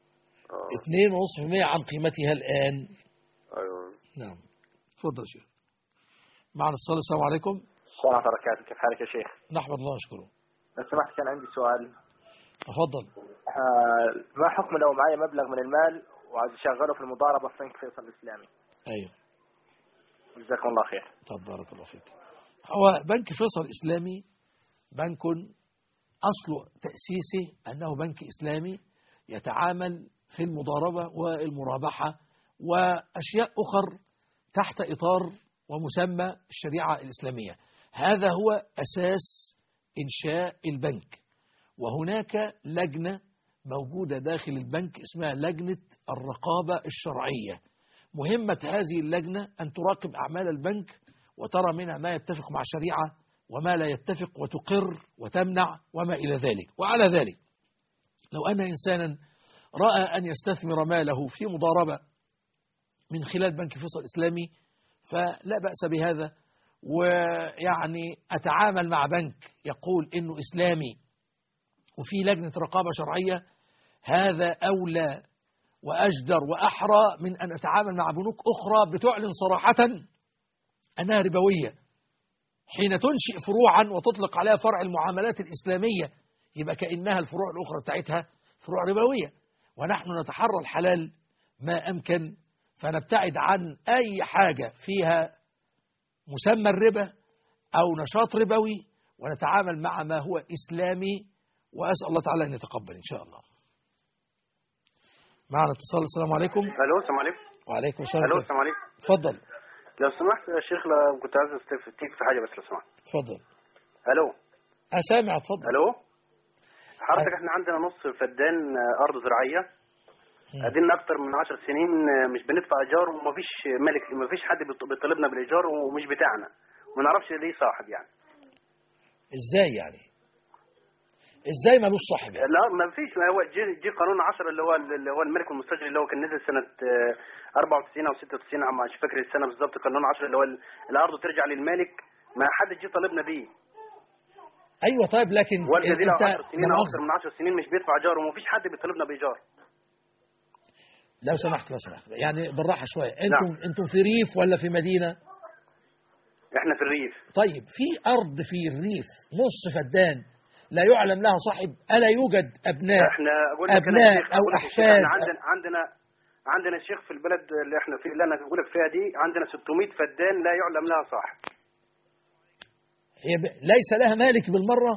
2.5% عن قيمتها الان ايوه نعم اتفضل يا شيخ معنا اتصال السلام عليكم السلام عليكم وبركاته كيف حالك يا شيخ؟ نحمد الله ونشكره لو سمحت كان عندي سؤال تفضل آه ما حكم لو معي مبلغ من المال وعايز اشغله في المضاربه في بنك فيصل الاسلامي؟ ايوه جزاكم الله خير طب بارك الله فيك هو بنك فيصل الإسلامي بنك أصل تأسيسه أنه بنك إسلامي يتعامل في المضاربة والمرابحة وأشياء أخر تحت إطار ومسمى الشريعة الإسلامية هذا هو أساس إنشاء البنك وهناك لجنة موجودة داخل البنك اسمها لجنة الرقابة الشرعية مهمة هذه اللجنة أن تراقب أعمال البنك وترى منها ما يتفق مع الشريعة وما لا يتفق وتقر وتمنع وما إلى ذلك وعلى ذلك لو أن إنسانا رأى أن يستثمر ماله في مضاربة من خلال بنك فيصل الإسلامي فلا بأس بهذا ويعني أتعامل مع بنك يقول إنه إسلامي وفي لجنة رقابة شرعية هذا أولى وأجدر وأحرى من أن أتعامل مع بنوك أخرى بتعلن صراحة أنها ربوية حين تنشئ فروعا وتطلق عليها فرع المعاملات الإسلامية يبقى كأنها الفروع الأخرى بتاعتها فروع ربوية ونحن نتحرى الحلال ما أمكن فنبتعد عن أي حاجة فيها مسمى الربا أو نشاط ربوي ونتعامل مع ما هو إسلامي وأسأل الله تعالى أن يتقبل إن شاء الله معنا اتصال السلام عليكم الو السلام عليكم وعليكم السلام الو ورحمة السلام عليكم الله. اتفضل لو سمحت يا شيخ لو كنت عايز استفتيك في حاجه بس لو سمحت اتفضل الو أسامع اتفضل الو حضرتك احنا عندنا نص فدان آه، ارض زراعيه قاعدين اكتر من 10 سنين آه، مش بندفع ايجار ومفيش ملك مفيش حد بيط- بيطالبنا بالايجار ومش بتاعنا وما نعرفش ليه صاحب يعني إزاي يعني إزاي ملوش صاحب يعني لا ما فيش ما هو جه جه قانون 10 اللي هو اللي هو الملك والمستاجر اللي هو كان نزل سنه آه، 94 او 96 عم- مش فاكر السنه بالظبط قانون 10 اللي هو ال- الارض ترجع للمالك ما حد جه طالبنا بيه أيوة طيب لكن والذي له أنت 10 سنين لا او مؤاخذة. اكثر من 10 سنين مش بيدفع ايجار ومفيش حد بيطالبنا بايجار لو سمحت لو سمحت يعني بالراحة شوية أنتم أنتم في ريف ولا في مدينة احنا في الريف طيب في أرض في الريف نص فدان لا يعلم لها صاحب ألا يوجد أبناء احنا اقول لك أبناء أنا شيخ أو أقول لك يا شيخ، أحفاد احنا عندنا عندنا عندنا شيخ في البلد اللي احنا في اللي انا بقول لك فيها دي عندنا 600 فدان لا يعلم لها صاحب هي ب- ليس لها مالك بالمرة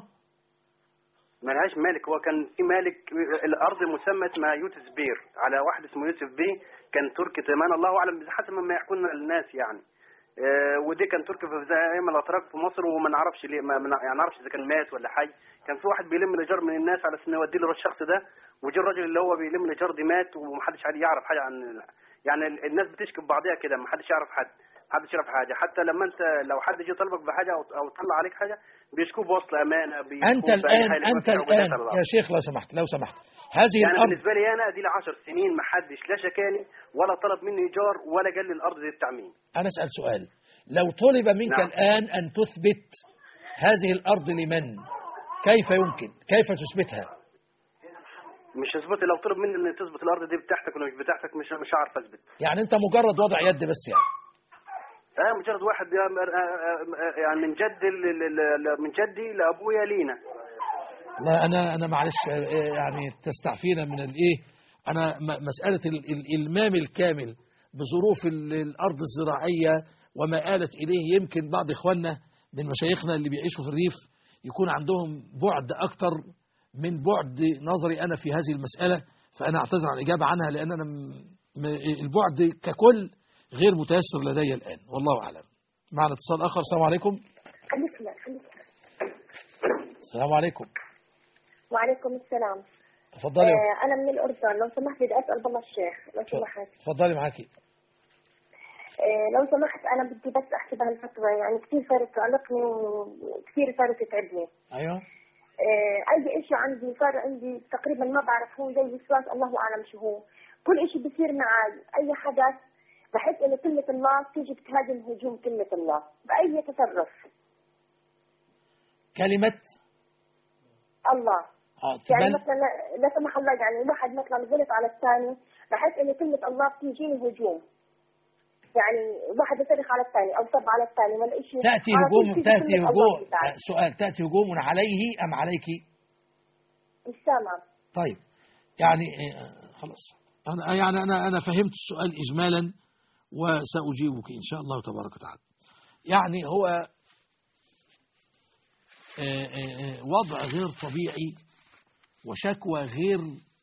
ما لهاش مالك هو كان في مالك الارض مسمى اسمها يوسف بير على واحد اسمه يوسف بي كان تركي تمام الله اعلم حسب ما يحكوا لنا الناس يعني آه، ودي كان تركي في زي ايام الاتراك في مصر وما نعرفش ليه ما ما نع- يعني نعرفش اذا كان مات ولا حي كان في واحد بيلم الايجار من الناس على اساس انه يوديه للشخص ده وجه الراجل اللي هو بيلم الايجار دي مات ومحدش عاد يعرف حاجه عن يعني ال- الناس بتشكي ببعضها كده محدش يعرف حد محدش يعرف حاجه حتى لما انت لو حد جه طلبك بحاجه او او طلع عليك حاجه بيشكوه بوصل امانه بيشكوه أنت بأي الآن حاجة أنت ما فيها الآن وبدافع عن الله. يا شيخ لو سمحت لو سمحت هذه يعني الأرض بالنسبه لي انا دي لي 10 سنين ما حدش لا شكاني ولا طلب مني ايجار ولا قال لي الارض دي التعميم أنا أسأل سؤال لو طلب منك نعم. الآن أن تثبت هذه الأرض لمن كيف يمكن كيف تثبتها مش اثبت لو طلب مني ان تثبت الارض دي بتاعتك ولا مش بتاعتك مش مش هعرف اثبت يعني أنت مجرد وضع يد بس يعني اه مجرد واحد يا- آه، آه، آه، يعني من جد ل- ل- ل- من جدي لابويا لينا لا أنا أنا معلش آه، يعني تستعفينا من الإيه أنا م- مسألة ال- ال- الإلمام الكامل بظروف ال- الأرض الزراعية وما آلت إليه يمكن بعض إخواننا من مشايخنا اللي بيعيشوا في الريف يكون عندهم بعد أكتر من بعد نظري أنا في هذه المسألة فأنا أعتذر عن الإجابة عنها لأن أنا م- م- البعد ككل غير متيسر لدي الآن والله أعلم معنا اتصال آخر السلام عليكم خليك لا خليك السلام عليكم وعليكم السلام تفضلي آه أنا من الأردن لو سمحت بدي أسأل بالله الشيخ لو سمحت تفضلي معاكي آه لو سمحت أنا بدي بس أحكي بهالفترة يعني كثير صارت تقلقني وكثير صارت تتعبني أيوه آه أي إشي عندي صار عندي تقريبا ما بعرف هو زي وسواس الله أعلم شو هو كل إشي بصير معي أي حدث بحس إنه كلمة الله تيجي بتهاجم هجوم كلمة الله بأي تصرف كلمة الله آه يعني تبان مثلا لا- لا سمح الله يعني واحد مثلا غلط على الثاني بحس انه كلمة الله بتيجيني هجوم يعني واحد يصرخ على الثاني او صب على الثاني ولا شيء تأتي على طول هجوم تيجي تأتي كلمة الله هجوم بتاعي. سؤال تأتي هجوم عليه أم عليك مش سامع طيب يعني آه، خلاص أنا يعني أنا أنا فهمت السؤال إجمالا وسأجيبك إن شاء الله تبارك وتعالى يعني هو آه، آه، آه، وضع غير طبيعي وشكوى غير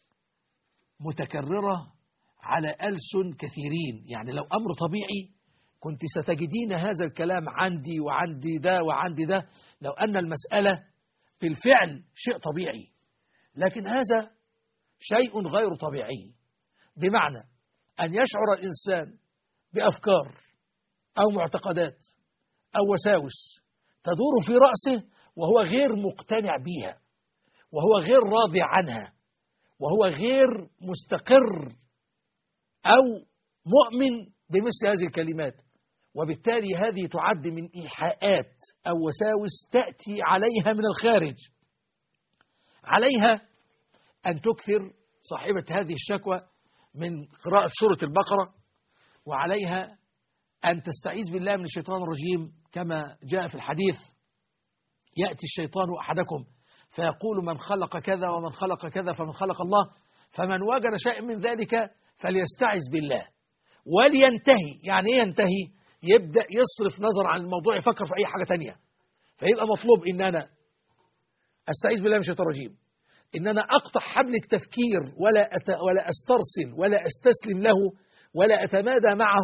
متكررة على ألسن كثيرين يعني لو أمر طبيعي كنت ستجدين هذا الكلام عندي وعندي ده وعندي ده لو أن المسألة بالفعل شيء طبيعي لكن هذا شيء غير طبيعي بمعنى أن يشعر الإنسان بأفكار أو معتقدات أو وساوس تدور في رأسه وهو غير مقتنع بها وهو غير راضي عنها وهو غير مستقر أو مؤمن بمثل هذه الكلمات وبالتالي هذه تعد من إيحاءات أو وساوس تأتي عليها من الخارج عليها أن تكثر صاحبة هذه الشكوى من قراءة سورة البقرة وعليها أن تستعيذ بالله من الشيطان الرجيم كما جاء في الحديث يأتي الشيطان أحدكم فيقول من خلق كذا ومن خلق كذا فمن خلق الله فمن وجد شيء من ذلك فليستعذ بالله ولينتهي يعني ايه ينتهي يبدأ يصرف نظر عن الموضوع يفكر في أي حاجة تانية فيبقى مطلوب إن أنا أستعيذ بالله من الشيطان الرجيم إن أنا أقطع حبل التفكير ولا أت ولا أسترسل ولا أستسلم له ولا أتمادى معه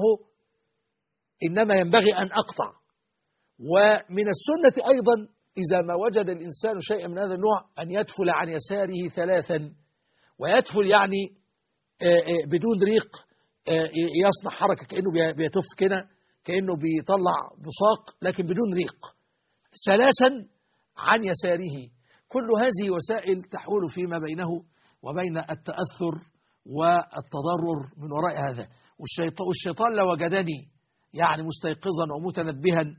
إنما ينبغي أن أقطع ومن السنة أيضا إذا ما وجد الإنسان شيئا من هذا النوع أن يدفل عن يساره ثلاثا ويدفل يعني آه، آه، بدون ريق آه، يصنع حركة كأنه بي- بيتف كده كأنه بيطلع بصاق لكن بدون ريق ثلاثا عن يساره كل هذه وسائل تحول فيما بينه وبين التأثر والتضرر من وراء هذا والشيطان, والشيطان لو وجدني يعني مستيقظا ومتنبها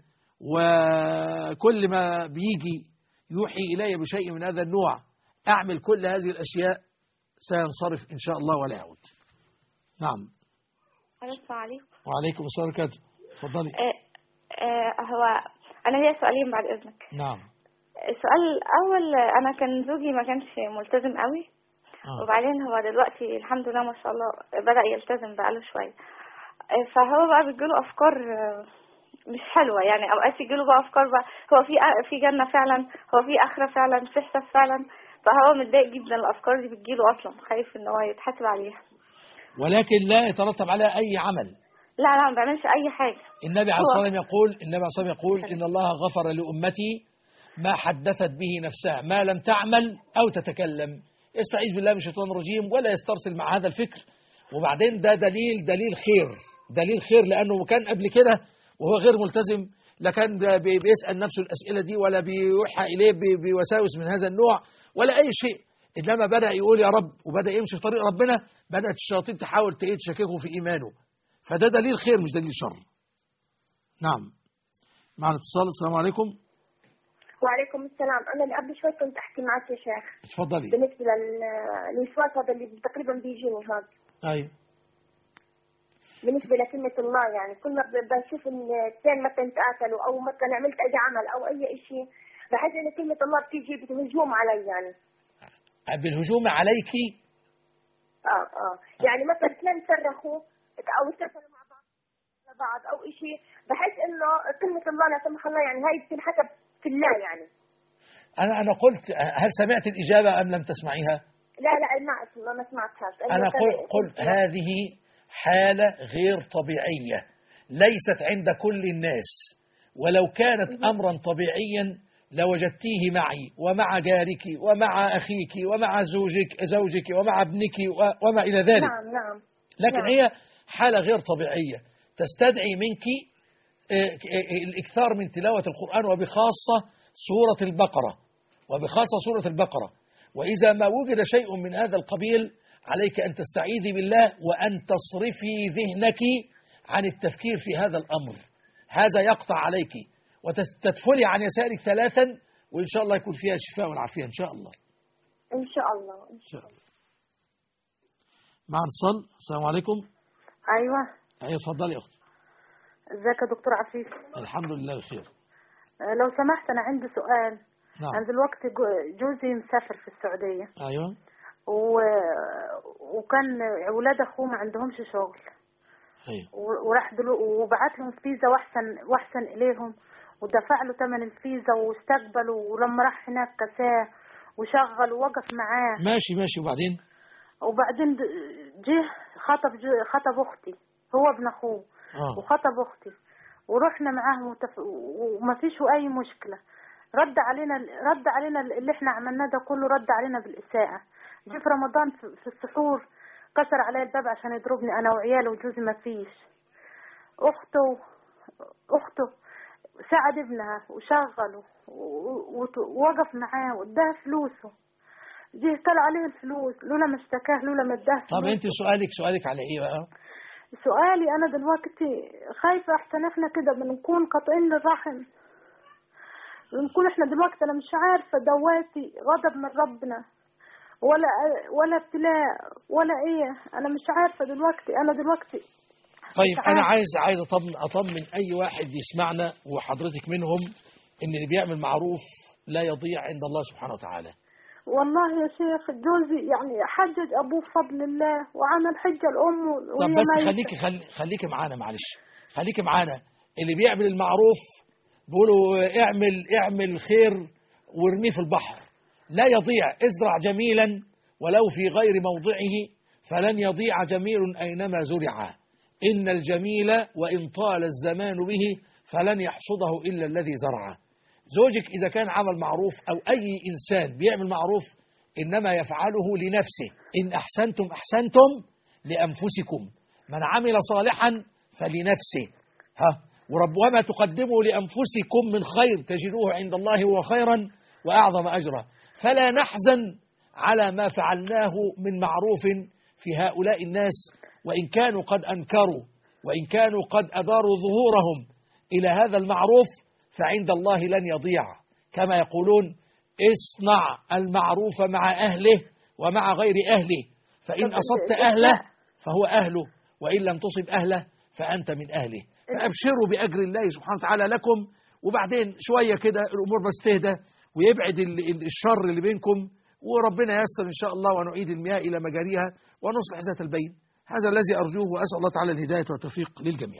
وكل ما بيجي يوحي إلي بشيء من هذا النوع أعمل كل هذه الأشياء سينصرف إن شاء الله ولا يعود نعم السلام عليكم وعليكم السلام ورحمة الله تفضلي آه، آه، هو أنا ليا سؤالين بعد إذنك نعم السؤال الأول آه، أنا كان زوجي ما كانش ملتزم قوي آه. وبعدين هو دلوقتي الحمد لله ما شاء الله بدأ يلتزم بقاله شوية آه، فهو بقى بتجيله أفكار آه، مش حلوة يعني أوقات يجيله بقى أفكار بقى هو في في جنة فعلا هو في آخرة فعلا في حساب فعلا فهو متضايق جدا الأفكار دي بتجيله أصلا خايف إن هو يتحاسب عليها ولكن لا يترتب عليها أي عمل لا لا ما بيعملش أي حاجة النبي عليه هو- الصلاة والسلام يقول النبي عليه الصلاة والسلام يقول إن الله غفر لأمتي ما حدثت به نفسها ما لم تعمل أو تتكلم يستعيذ بالله من الشيطان الرجيم ولا يسترسل مع هذا الفكر وبعدين ده دليل دليل خير دليل خير لأنه كان قبل كده وهو غير ملتزم لا كان ده بي- بيسأل نفسه الأسئلة دي ولا بيوحى إليه ب- بوساوس من هذا النوع ولا أي شيء إنما بدأ يقول يا رب وبدأ يمشي في طريق ربنا بدأت الشياطين تحاول تإيه تشككه في إيمانه فده دليل خير مش دليل شر نعم معنا اتصال السلام عليكم وعليكم السلام انا اللي قبل شوي كنت احكي معك يا شيخ اتفضلي بالنسبه لل- للوسواس هذا اللي تقريبا بيجيني هذا ايوه بالنسبه لكلمه الله يعني كل ما ب- بشوف ان اثنين مثلا تقاتلوا او مثلا عملت اي عمل او اي شيء بحس ان كلمه الله بتيجي بهجوم علي يعني بالهجوم عليك اه اه يعني مثلا اثنين صرخوا او اتصلوا مع بعض مع بعض او شيء بحس انه كلمه الله لا سمح الله يعني هاي بتنحسب في الله يعني انا انا قلت هل سمعت الاجابه ام لم تسمعيها لا لا ما اسمع ما سمعتهاش انا قل- قلت هذه حاله غير طبيعيه ليست عند كل الناس ولو كانت امرا طبيعيا لوجدتيه معي ومع جارك ومع اخيك ومع زوجك زوجك ومع ابنك و- وما الى ذلك نعم نعم لكن نعم. هي حالة غير طبيعية تستدعي منك آه، آه، الإكثار من تلاوة القرآن وبخاصة سورة البقرة وبخاصة سورة البقرة وإذا ما وجد شيء من هذا القبيل عليك أن تستعيذي بالله وأن تصرفي ذهنك عن التفكير في هذا الأمر هذا يقطع عليك وتدفلي عن يسارك ثلاثا وإن شاء الله يكون فيها الشفاء والعافية إن شاء الله ان شاء الله إن شاء الله مع اتصال السلام عليكم ايوه أيوة اتفضلي يا أختي ازيك يا دكتور عفيف الحمد لله بخير آه، لو سمحت انا عندي سؤال نعم. انا دلوقتي جو- جوزي مسافر في السعوديه أيوة و... وكان اولاد اخوه ما عندهمش شغل أيوة. و- وراح دلو وبعت لهم فيزا واحسن واحسن اليهم ودفع له ثمن الفيزا واستقبله ولما راح هناك كساه وشغل ووقف معاه ماشي ماشي وبعدين وبعدين د- جه خطب ج- خطب اختي هو ابن اخوه اه وخطب اختي ورحنا معاه وتف... وما فيش اي مشكله رد علينا رد علينا اللي احنا عملناه ده كله رد علينا بالاساءه جه في رمضان في في السحور كسر علي الباب عشان يضربني انا وعيالي وجوزي ما فيش اخته اخته ساعد ابنها وشغله و- وت- ووقف معاه واداها فلوسه جه طلع عليه الفلوس لولا ما اشتكاه لولا ما اداه طب فلوس. انت سؤالك سؤالك على ايه بقى سؤالي انا دلوقتي خايفه احسن احنا كده بنكون قاطعين للرحم بنكون احنا دلوقتي انا مش عارفه دواتي غضب من ربنا ولا ولا ابتلاء ولا ايه انا مش عارفه دلوقتي انا دلوقتي طيب مش انا عارفة. عايز عايز اطمن اطمن اي واحد يسمعنا وحضرتك منهم ان اللي بيعمل معروف لا يضيع عند الله سبحانه وتعالى والله يا شيخ جوزي يعني حجج ابوه بفضل الله وعمل حجه لامه طب وهي بس ميتة. خليكي خلي خليكي معانا معلش خليكي معانا اللي بيعمل المعروف بيقولوا اعمل اعمل خير وارميه في البحر لا يضيع ازرع جميلا ولو في غير موضعه فلن يضيع جميل اينما زرع ان الجميل وان طال الزمان به فلن يحصده الا الذي زرعه زوجك اذا كان عمل معروف او اي انسان بيعمل معروف انما يفعله لنفسه ان احسنتم احسنتم لأنفسكم من عمل صالحا فلنفسه ها ورب وما تقدموا لأنفسكم من خير تجدوه عند الله هو خيرا وأعظم أجرا فلا نحزن على ما فعلناه من معروف في هؤلاء الناس وإن كانوا قد أنكروا وإن كانوا قد أداروا ظهورهم إلى هذا المعروف فعند الله لن يضيع كما يقولون اصنع المعروف مع أهله ومع غير أهله فإن أصبت أهله فهو أهله وإن لم تصب أهله فأنت من أهله فأبشروا بأجر الله سبحانه وتعالى لكم وبعدين شوية كده الأمور بس تهدى ويبعد ال- ال- الشر اللي بينكم وربنا ييسر إن شاء الله ونعيد المياه إلى مجاريها ونصلح ذات البين هذا الذي أرجوه وأسأل الله تعالى الهداية والتوفيق للجميع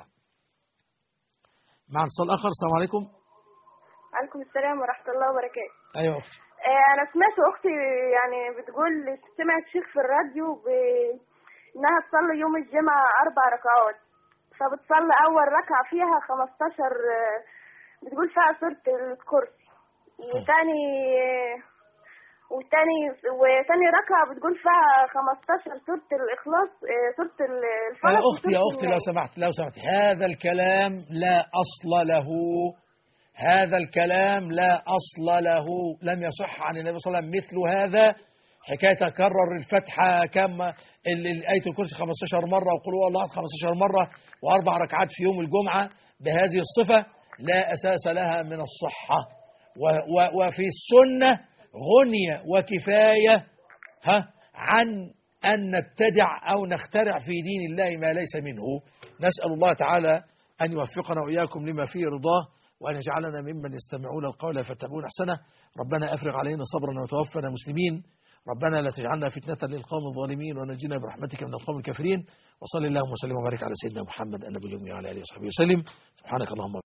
مع اتصال آخر السلام عليكم عليكم السلام ورحمة الله وبركاته أيوة أختي آه، أنا سمعت أختي يعني بتقول سمعت شيخ في الراديو ب... إنها تصلي يوم الجمعة أربع ركعات فبتصلي أول ركعة فيها 15 آه، بتقول فيها سورة الكرسي وتاني وتاني وتاني ركعة بتقول فيها 15 سورة الإخلاص آه، سورة الفلق يا أختي يا وسورة أختي لو الناس. سمحت لو سمحت هذا الكلام لا أصل له هذا الكلام لا أصل له لم يصح عن النبي صلى الله عليه وسلم مثل هذا حكاية تكرر الفتحة كم ال- ال- آية الكرسي 15 مرة وقل هو الله أحد 15 مرة وأربع ركعات في يوم الجمعة بهذه الصفة لا أساس لها من الصحة و- و- وفي السنة غنية وكفاية ها عن أن نبتدع أو نخترع في دين الله ما ليس منه نسأل الله تعالى أن يوفقنا وإياكم لما فيه رضاه وأن يجعلنا ممن يستمعون القول فيتبعون أحسنه ربنا أفرغ علينا صبرا وتوفنا مسلمين ربنا لا تجعلنا فتنة للقوم الظالمين ونجنا برحمتك من القوم الكافرين وصلى اللهم وسلم وبارك على سيدنا محمد النبي الأمي وعلى آله وصحبه وسلم سبحانك اللهم